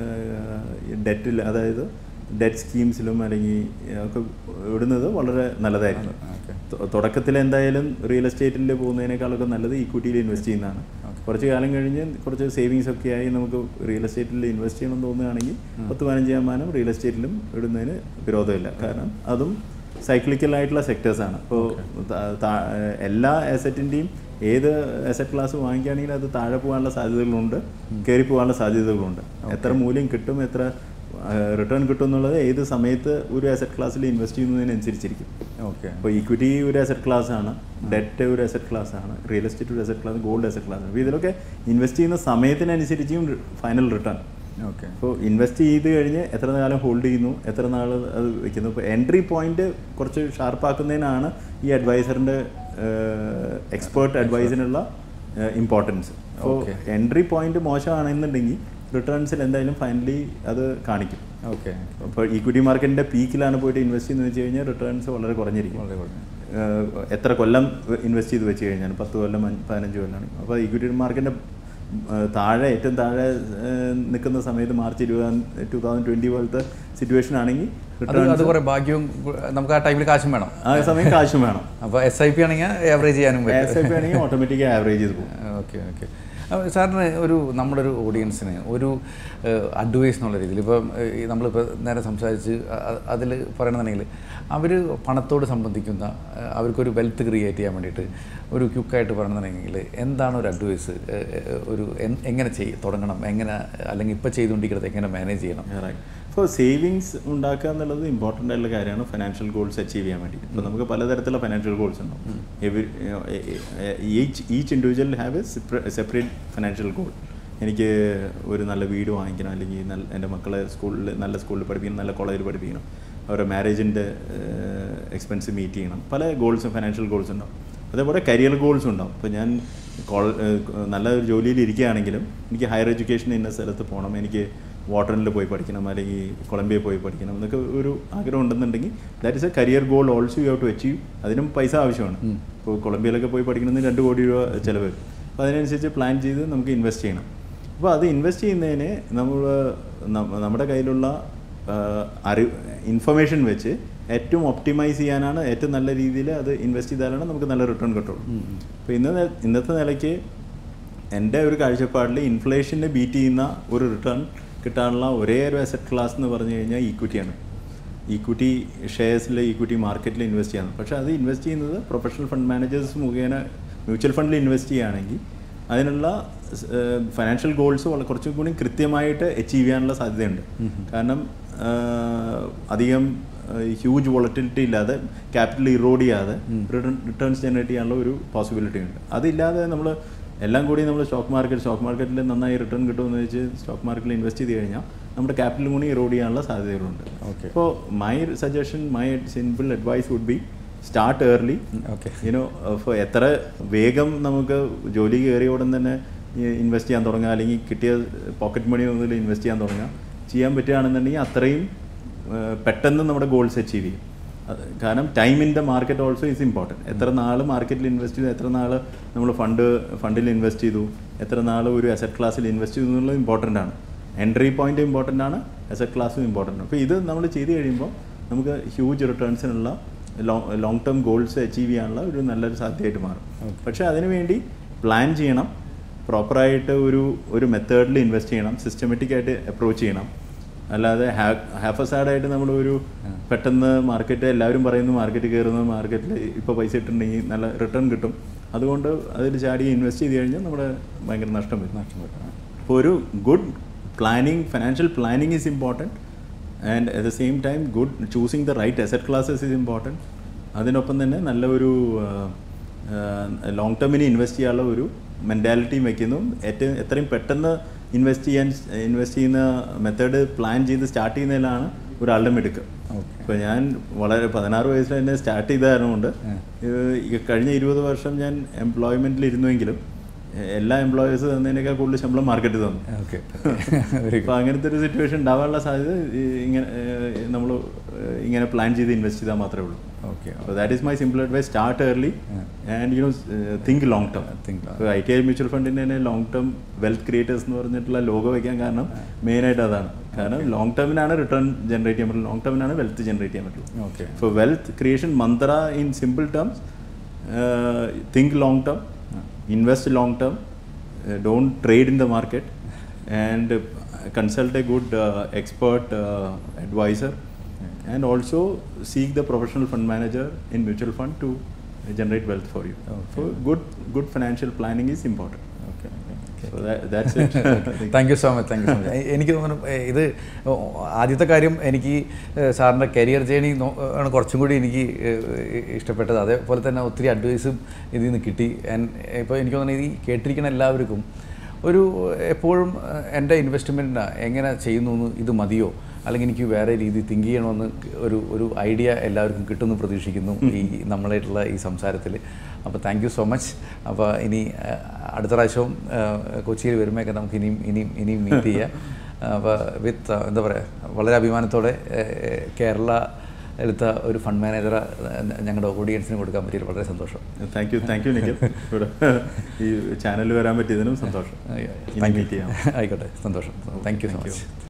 ഡെറ്റിൽ അതായത് ഡെറ്റ് സ്കീംസിലും അല്ലെങ്കിൽ ഒക്കെ ഇടുന്നത് വളരെ നല്ലതായിരിക്കും ഓക്കെ തൊ- തുടക്കത്തിൽ എന്തായാലും റിയൽ എസ്റ്റേറ്റിൽ പോകുന്നതിനേക്കാളൊക്കെ നല്ലത് ഈക്വിറ്റിയിൽ ഇൻവെസ്റ്റ് ചെയ്യുന്നതാണ് കുറച്ച് കാലം കഴിഞ്ഞ് കുറച്ച് സേവിങ്സ് ഒക്കെ ആയി നമുക്ക് റിയൽ എസ്റ്റേറ്റിൽ ഇൻവെസ്റ്റ് ചെയ്യണം തോന്നുകയാണെങ്കിൽ പത്ത് പതിനഞ്ച് ശതമാനം റിയൽ എസ്റ്റേറ്റിലും ഇടുന്നതിന് വിരോധമില്ല കാരണം അതും സൈക്ലിക്കൽ ആയിട്ടുള്ള സെക്ടേഴ്സാണ് ഇപ്പോൾ എല്ലാ അസറ്റിൻ്റെയും ഏത് അസറ്റ് ക്ലാസ് വാങ്ങിക്കുകയാണെങ്കിൽ അത് താഴെ പോകാനുള്ള സാധ്യതകളുണ്ട് കയറി പോകാനുള്ള സാധ്യതകളുണ്ട് എത്ര മൂല്യം കിട്ടും എത്ര റിട്ടേൺ കിട്ടും എന്നുള്ളത് ഏത് സമയത്ത് ഒരു അസറ്റ് ക്ലാസ്സിൽ ഇൻവെസ്റ്റ് ചെയ്യുന്നതിനനുസരിച്ചിരിക്കും ഓക്കെ അപ്പോൾ ഇക്വിറ്റി ഒരു അസറ്റ് ക്ലാസ് ആണ് ഡെറ്റ് ഒരു അസറ്റ് ക്ലാസ് ആണ് റിയൽ എസ്റ്റേറ്റ് ഒരു asset class gold asset class ആണ് അപ്പോൾ ഇതിലൊക്കെ ഇൻവെസ്റ്റ് ചെയ്യുന്ന സമയത്തിനനുസരിച്ചും ഫൈനൽ റിട്ടേൺ ഓക്കെ അപ്പോൾ ഇൻവെസ്റ്റ് ചെയ്ത് കഴിഞ്ഞ് എത്ര കാലം ഹോൾഡ് ചെയ്യുന്നു എത്ര നാൾ അത് വെക്കുന്നു ഇപ്പോൾ എൻട്രി പോയിന്റ് കുറച്ച് ഷാർപ്പാക്കുന്നതിനാണ് ഈ അഡ്വൈസറിൻ്റെ എക്സ്പേർട്ട് അഡ്വൈസിനുള്ള ഇമ്പോർട്ടൻസ് അപ്പോൾ Okay. എൻട്രി പോയിന്റ് മോശമാണെന്നുണ്ടെങ്കിൽ റിട്ടേൺസിൽ എന്തായാലും ഫൈനലി അത് കാണിക്കും ഓക്കെ അപ്പോൾ ഈക്വിറ്റി മാർക്കറ്റിൻ്റെ പീക്കിലാണ് പോയിട്ട് ഇൻവെസ്റ്റ് ചെയ്യുന്നത് വെച്ച് കഴിഞ്ഞാൽ റിട്ടേൺസ് വളരെ കുറഞ്ഞിരിക്കും വളരെ കുറഞ്ഞു ഏഹ് എത്ര കൊല്ലം ഇൻവെസ്റ്റ് ചെയ്ത് വെച്ച് കഴിഞ്ഞാൽ പത്ത് കൊല്ലം അഞ്ച് പതിനഞ്ച് കൊല്ലമാണ് അപ്പോൾ ഇക്വിറ്റി മാർക്കറ്റിൻ്റെ താഴെ ഏറ്റവും താഴെ ഏഹ്, നിൽക്കുന്ന സമയത്ത് മാർച്ച് ഇരുപതാം ടു തൗസൻഡ് ട്വൻറ്റി പോലത്തെ സിറ്റുവേഷൻ ആണെങ്കിൽ അത് അത് കുറേ ഭാഗ്യവും നമുക്ക് ആ ടൈമിൽ കാശും വേണം ആ സമയം കാശും വേണം അപ്പോൾ എസ് ഐ പി ആണെങ്കിൽ ആവറേജ് ചെയ്യാനും പറ്റും എസ് ഐ പി ആണെങ്കിൽ ഓട്ടോമാറ്റിക് ആവറേജ് ചെയ്ത് പോകും ഓക്കെ ഓക്കെ സാറിന് ഒരു നമ്മുടെ ഒരു ഓഡിയൻസിന് ഒരു അഡ്വൈസ് എന്നുള്ള രീതിയിൽ ഇപ്പം ഏഹ്, നമ്മളിപ്പോൾ നേരെ സംസാരിച്ച് അതിൽ പറയണമെന്നുണ്ടെങ്കിൽ അവർ പണത്തോട് സംബന്ധിക്കുന്ന ഏഹ്, അവർക്കൊരു വെൽത്ത് ക്രിയേറ്റ് ചെയ്യാൻ വേണ്ടിയിട്ട് ഒരു ക്യുക്കായിട്ട് പറയണമെന്നുണ്ടെങ്കിൽ എന്താണ് ഒരു അഡ്വൈസ് ഒരു എൻ- എങ്ങനെ ചെയ് തുടങ്ങണം എങ്ങനെ അല്ലെങ്കിൽ ഇപ്പോൾ ചെയ്തുകൊണ്ടിരിക്കുന്നത് എങ്ങനെ മാനേജ് ചെയ്യണം ഇപ്പോൾ സേവിങ്സ് ഉണ്ടാക്കുക എന്നുള്ളത് ഇമ്പോർട്ടൻ്റ് ആയിട്ടുള്ള കാര്യമാണ് ഫിനാൻഷ്യൽ ഗോൾസ് അച്ചീവ് ചെയ്യാൻ വേണ്ടി ഇപ്പോൾ നമുക്ക് പലതരത്തിലുള്ള ഫിനാൻഷ്യൽ ഗോൾസ് ഉണ്ടാവും each each individual have a separate financial goal എനിക്ക് ഒരു നല്ല വീട് വാങ്ങിക്കണം അല്ലെങ്കിൽ നല്ല എൻ്റെ മക്കളെ സ്കൂളിൽ നല്ല സ്കൂളിൽ പഠിപ്പിക്കണം നല്ല കോളേജിൽ പഠിപ്പിക്കണം അവരുടെ മാരേജിൻ്റെ എക്സ്പെൻസ് മീറ്റ് ചെയ്യണം പല ഗോൾസും ഫിനാൻഷ്യൽ ഗോൾസ് ഉണ്ടാവും അതേപോലെ കരിയർ ഗോൾസ് ഉണ്ടാവും ഇപ്പോൾ ഞാൻ കോൾ നല്ല ഒരു ജോലിയിൽ ഇരിക്കുകയാണെങ്കിലും എനിക്ക് ഹയർ എഡ്യൂക്കേഷൻ ഇന്ന സ്ഥലത്ത് പോകണം എനിക്ക് വാട്ടറിൽ പോയി പഠിക്കണം അല്ലെങ്കിൽ കൊളംബിയ പോയി പഠിക്കണം എന്നൊക്കെ ഒരു ആഗ്രഹം ഉണ്ടെന്നുണ്ടെങ്കിൽ that is a career goal also you have to achieve അതിനും പൈസ ആവശ്യമാണ് ഇപ്പോൾ കൊളംബിയയിലൊക്കെ പോയി പഠിക്കണമെന്ന് രണ്ട് കോടി രൂപ ചിലവ് വരും അപ്പോൾ അതിനനുസരിച്ച് പ്ലാൻ ചെയ്ത് നമുക്ക് ഇൻവെസ്റ്റ് ചെയ്യണം അപ്പോൾ അത് ഇൻവെസ്റ്റ് ചെയ്യുന്നതിന് നമ്മൾ ന- നമ്മുടെ കയ്യിലുള്ള അറി ഇൻഫർമേഷൻ വെച്ച് ഏറ്റവും ഒപ്റ്റിമൈസ് ചെയ്യാനാണ് ഏറ്റവും നല്ല രീതിയിൽ അത് ഇൻവെസ്റ്റ് ചെയ്താലാണ് നമുക്ക് നല്ല റിട്ടേൺ കിട്ടുള്ളൂ അപ്പോൾ ഇന്ന് ഇന്നത്തെ നിലയ്ക്ക് എൻ്റെ ഒരു കാഴ്ചപ്പാടിൽ ഇൻഫ്ലേഷനെ ബീറ്റ് ചെയ്യുന്ന ഒരു റിട്ടേൺ കിട്ടാനുള്ള ഒരേ ഒരു അസറ്റ് ക്ലാസ് എന്ന് പറഞ്ഞു കഴിഞ്ഞാൽ ഈക്വിറ്റിയാണ് ഈക്വിറ്റി ഷെയർസിൽ ഈക്വിറ്റി മാർക്കറ്റിൽ ഇൻവെസ്റ്റ് ചെയ്യണം പക്ഷേ അത് ഇൻവെസ്റ്റ് ചെയ്യുന്നത് പ്രൊഫഷണൽ ഫണ്ട് മാനേജേഴ്സ് മുഖേന മ്യൂച്വൽ ഫണ്ടിൽ ഇൻവെസ്റ്റ് ചെയ്യുകയാണെങ്കിൽ അതിനുള്ള ഫിനാൻഷ്യൽ ഗോൾസ് വളരെ കുറച്ചും കൂടി കൃത്യമായിട്ട് അച്ചീവ് ചെയ്യാനുള്ള സാധ്യതയുണ്ട് കാരണം ആ, അധികം ഹ്യൂജ് വോളറ്റിലിറ്റി ഇല്ലാതെ ക്യാപിറ്റൽ ഇറോഡ് ചെയ്യാതെ റിട്ടേൺ റിട്ടേൺസ് ജനറേറ്റ് ചെയ്യാനുള്ള ഒരു പോസിബിലിറ്റി ഉണ്ട് അതില്ലാതെ നമ്മൾ എല്ലാം കൂടി നമ്മൾ സ്റ്റോക്ക് മാർക്കറ്റ് സ്റ്റോക്ക് മാർക്കറ്റിൽ നന്നായി റിട്ടേൺ കിട്ടുമെന്ന് വെച്ച് സ്റ്റോക്ക് മാർക്കറ്റിൽ ഇൻവെസ്റ്റ് ചെയ്ത് കഴിഞ്ഞാൽ നമ്മുടെ ക്യാപിറ്റൽ കൂടി ഇറോഡ് ചെയ്യാനുള്ള സാധ്യതകളുണ്ട് Okay. അപ്പോൾ my suggestion my simple advice would be start early okay you know ഇപ്പോൾ എത്ര വേഗം നമുക്ക് ജോലി കയറിയ ഉടൻ തന്നെ ഇൻവെസ്റ്റ് ചെയ്യാൻ തുടങ്ങുക അല്ലെങ്കിൽ കിട്ടിയ പോക്കറ്റ് മണി മുതൽ ഇൻവെസ്റ്റ് ചെയ്യാൻ തുടങ്ങുക ചെയ്യാൻ പറ്റുകയാണെന്നുണ്ടെങ്കിൽ അത്രയും ആ, പെട്ടെന്ന് നമ്മുടെ ഗോൾസ് അച്ചീവ് ചെയ്യും അത് കാരണം time in the market also is important എത്ര നാൾ മാർക്കറ്റിൽ ഇൻവെസ്റ്റ് ചെയ്തു എത്ര നാൾ നമ്മൾ ഫണ്ട് ഫണ്ടിൽ ഇൻവെസ്റ്റ് ചെയ്തു എത്ര നാൾ ഒരു അസറ്റ് ക്ലാസ്സിൽ ഇൻവെസ്റ്റ് ചെയ്തു എന്നുള്ളത് ഇമ്പോർട്ടൻ്റ് ആണ് എൻട്രി പോയിന്റ് ഇമ്പോർട്ടൻ്റ് ആണ് അസറ്റ് ക്ലാസ്സും ഇമ്പോർട്ടൻ്റ് ആണ് അപ്പോൾ ഇത് നമ്മൾ ചെയ്ത് കഴിയുമ്പോൾ നമുക്ക് ഹ്യൂജ് റിട്ടേൺസിനുള്ള long long term goals achieve ചെയ്യാനുള്ള ഒരു നല്ലൊരു സാധ്യതയായിട്ട് മാറും പക്ഷേ അതിനുവേണ്ടി പ്ലാൻ ചെയ്യണം പ്രോപ്പറായിട്ട് ഒരു ഒരു മെത്തേഡിൽ ഇൻവെസ്റ്റ് ചെയ്യണം സിസ്റ്റമാറ്റിക് ആയിട്ട് അപ്രോച്ച് ചെയ്യണം അല്ലാതെ ഹാഫ് സാഡായിട്ട് നമ്മൾ ഒരു പെട്ടെന്ന് മാർക്കറ്റ് എല്ലാവരും പറയുന്നു മാർക്കറ്റ് കയറുന്നു മാർക്കറ്റിൽ ഇപ്പോൾ പൈസ ഇട്ടിട്ടുണ്ടെങ്കിൽ നല്ല റിട്ടേൺ കിട്ടും അതുകൊണ്ട് അതിൽ ചാടി ഇൻവെസ്റ്റ് ചെയ്ത് കഴിഞ്ഞാൽ നമ്മുടെ ഭയങ്കര നഷ്ടം വരും നഷ്ടം വരും. അപ്പോൾ ഒരു good planning financial planning is important and at the same time good choosing the right asset classes is important അതിനൊപ്പം തന്നെ നല്ല ഒരു ലോങ് ടേമിന് ഇൻവെസ്റ്റ് ചെയ്യാനുള്ള ഒരു മെൻറ്റാലിറ്റിയും വയ്ക്കുന്നു ഏറ്റവും എത്രയും പെട്ടെന്ന് ഇൻവെസ്റ്റ് ചെയ്യാൻ ഇൻവെസ്റ്റ് ചെയ്യുന്ന മെത്തേഡ് പ്ലാൻ ചെയ്ത് സ്റ്റാർട്ട് ചെയ്യുന്നതിലാണ് ഒരാളുടെ മിടുക്ക് ഓക്കെ ഇപ്പോൾ ഞാൻ വളരെ പതിനാറ് വയസ്സിൽ തന്നെ സ്റ്റാർട്ട് ചെയ്ത കാരണമുണ്ട് ഈ കഴിഞ്ഞ ഇരുപത് വർഷം ഞാൻ എംപ്ലോയ്മെൻറ്റിൽ ഇരുന്നുവെങ്കിലും എ- എല്ലാ എംപ്ലോയേഴ്സ് തന്നതിനേക്കാൾ കൂടുതൽ ശമ്പളം മാർക്കറ്റ് തന്നു ഓക്കെ വെരി അപ്പോൾ അങ്ങനത്തെ ഒരു സിറ്റുവേഷൻ ഉണ്ടാവാനുള്ള സാധ്യത ഈ ഇങ്ങനെ നമ്മൾ ഇങ്ങനെ പ്ലാൻ ചെയ്ത് ഇൻവെസ്റ്റ് ചെയ്താൽ മാത്രമേ ഉള്ളൂ ഓക്കെ അപ്പോൾ that is my simple advice start early and you know think long term Think long- ഇപ്പോൾ ഐ ടി ഐ മ്യൂച്വൽ ഫണ്ടിൻ്റെ തന്നെ ലോങ് ടേം വെൽത്ത് ക്രിയേറ്റേഴ്സ് എന്ന് പറഞ്ഞിട്ടുള്ള ലോഗോ വയ്ക്കാൻ കാരണം മെയിനായിട്ട് അതാണ് കാരണം ലോങ് ടേമിനാണ് റിട്ടേൺ ജനറേറ്റ് ചെയ്യാൻ പറ്റുള്ളൂ ലോങ് ടേമിനാണ് വെൽത്ത് ജനറേറ്റ് ചെയ്യാൻ പറ്റുള്ളൂ okay For wealth creation mantra in simple terms, uh, think long term, invest long term, uh, don't trade in the market, and uh, consult a good uh, expert uh, advisor, and also seek the professional fund manager in mutual fund to generate wealth for you. Okay. So good good financial planning is important. Okay So that, that's it. Thank you so much thank you so much എനിക്ക് തോന്നുന്നു ഏ, ഇത് ആദ്യത്തെ കാര്യം എനിക്ക് ഏ, സാറിൻ്റെ career journey no- ആണ് കുറച്ചും കൂടി എനിക്ക് ഏ, ഇഷ്ടപ്പെട്ടത് അതേപോലെ തന്നെ ഒത്തിരി അഡ്വൈസും ഇതിൽ നിന്ന് കിട്ടി ഇപ്പോൾ എനിക്ക് തോന്നുന്നു ഈ കേട്ടിരിക്കുന്ന എല്ലാവർക്കും ഒരു എപ്പോഴും ഏ, എൻ്റെ ഇൻവെസ്റ്റ്മെൻറ്റിന് എങ്ങനെ ചെയ്യുന്നു എന്ന് ഇത് മതിയോ അല്ലെങ്കിൽ എനിക്ക് വേറെ രീതി തിങ്ക് ചെയ്യണമെന്ന് ഒരു ഒരു ഐഡിയ എല്ലാവർക്കും കിട്ടുമെന്ന് പ്രതീക്ഷിക്കുന്നു ഈ നമ്മളായിട്ടുള്ള ഈ സംസാരത്തിൽ അപ്പോൾ താങ്ക് യു സോ മച്ച് അപ്പോൾ ഇനി ആ, അടുത്ത പ്രാവശ്യവും ആ, കൊച്ചിയിൽ വരുമ്പോഴൊക്കെ നമുക്ക് ഇനിയും ഇനിയും ഇനിയും മീറ്റ് ചെയ്യാം അപ്പോൾ വിത്ത് എന്താ പറയുക വളരെ അഭിമാനത്തോടെ ആ, കേരള എടുത്ത ഒരു ഫണ്ട് മാനേജറെ ഞങ്ങളുടെ ഓഡിയൻസിന് കൊടുക്കാൻ പറ്റിയത് വളരെ സന്തോഷം thank you thank you Nikhil ഇവിടെ ഈ ചാനലിൽ വരാൻ പറ്റിയതിനും സന്തോഷം ഇനി താങ്ക് മീറ്റ് ചെയ്യാം ആയിക്കോട്ടെ സന്തോഷം താങ്ക് യു സോ മച്ച്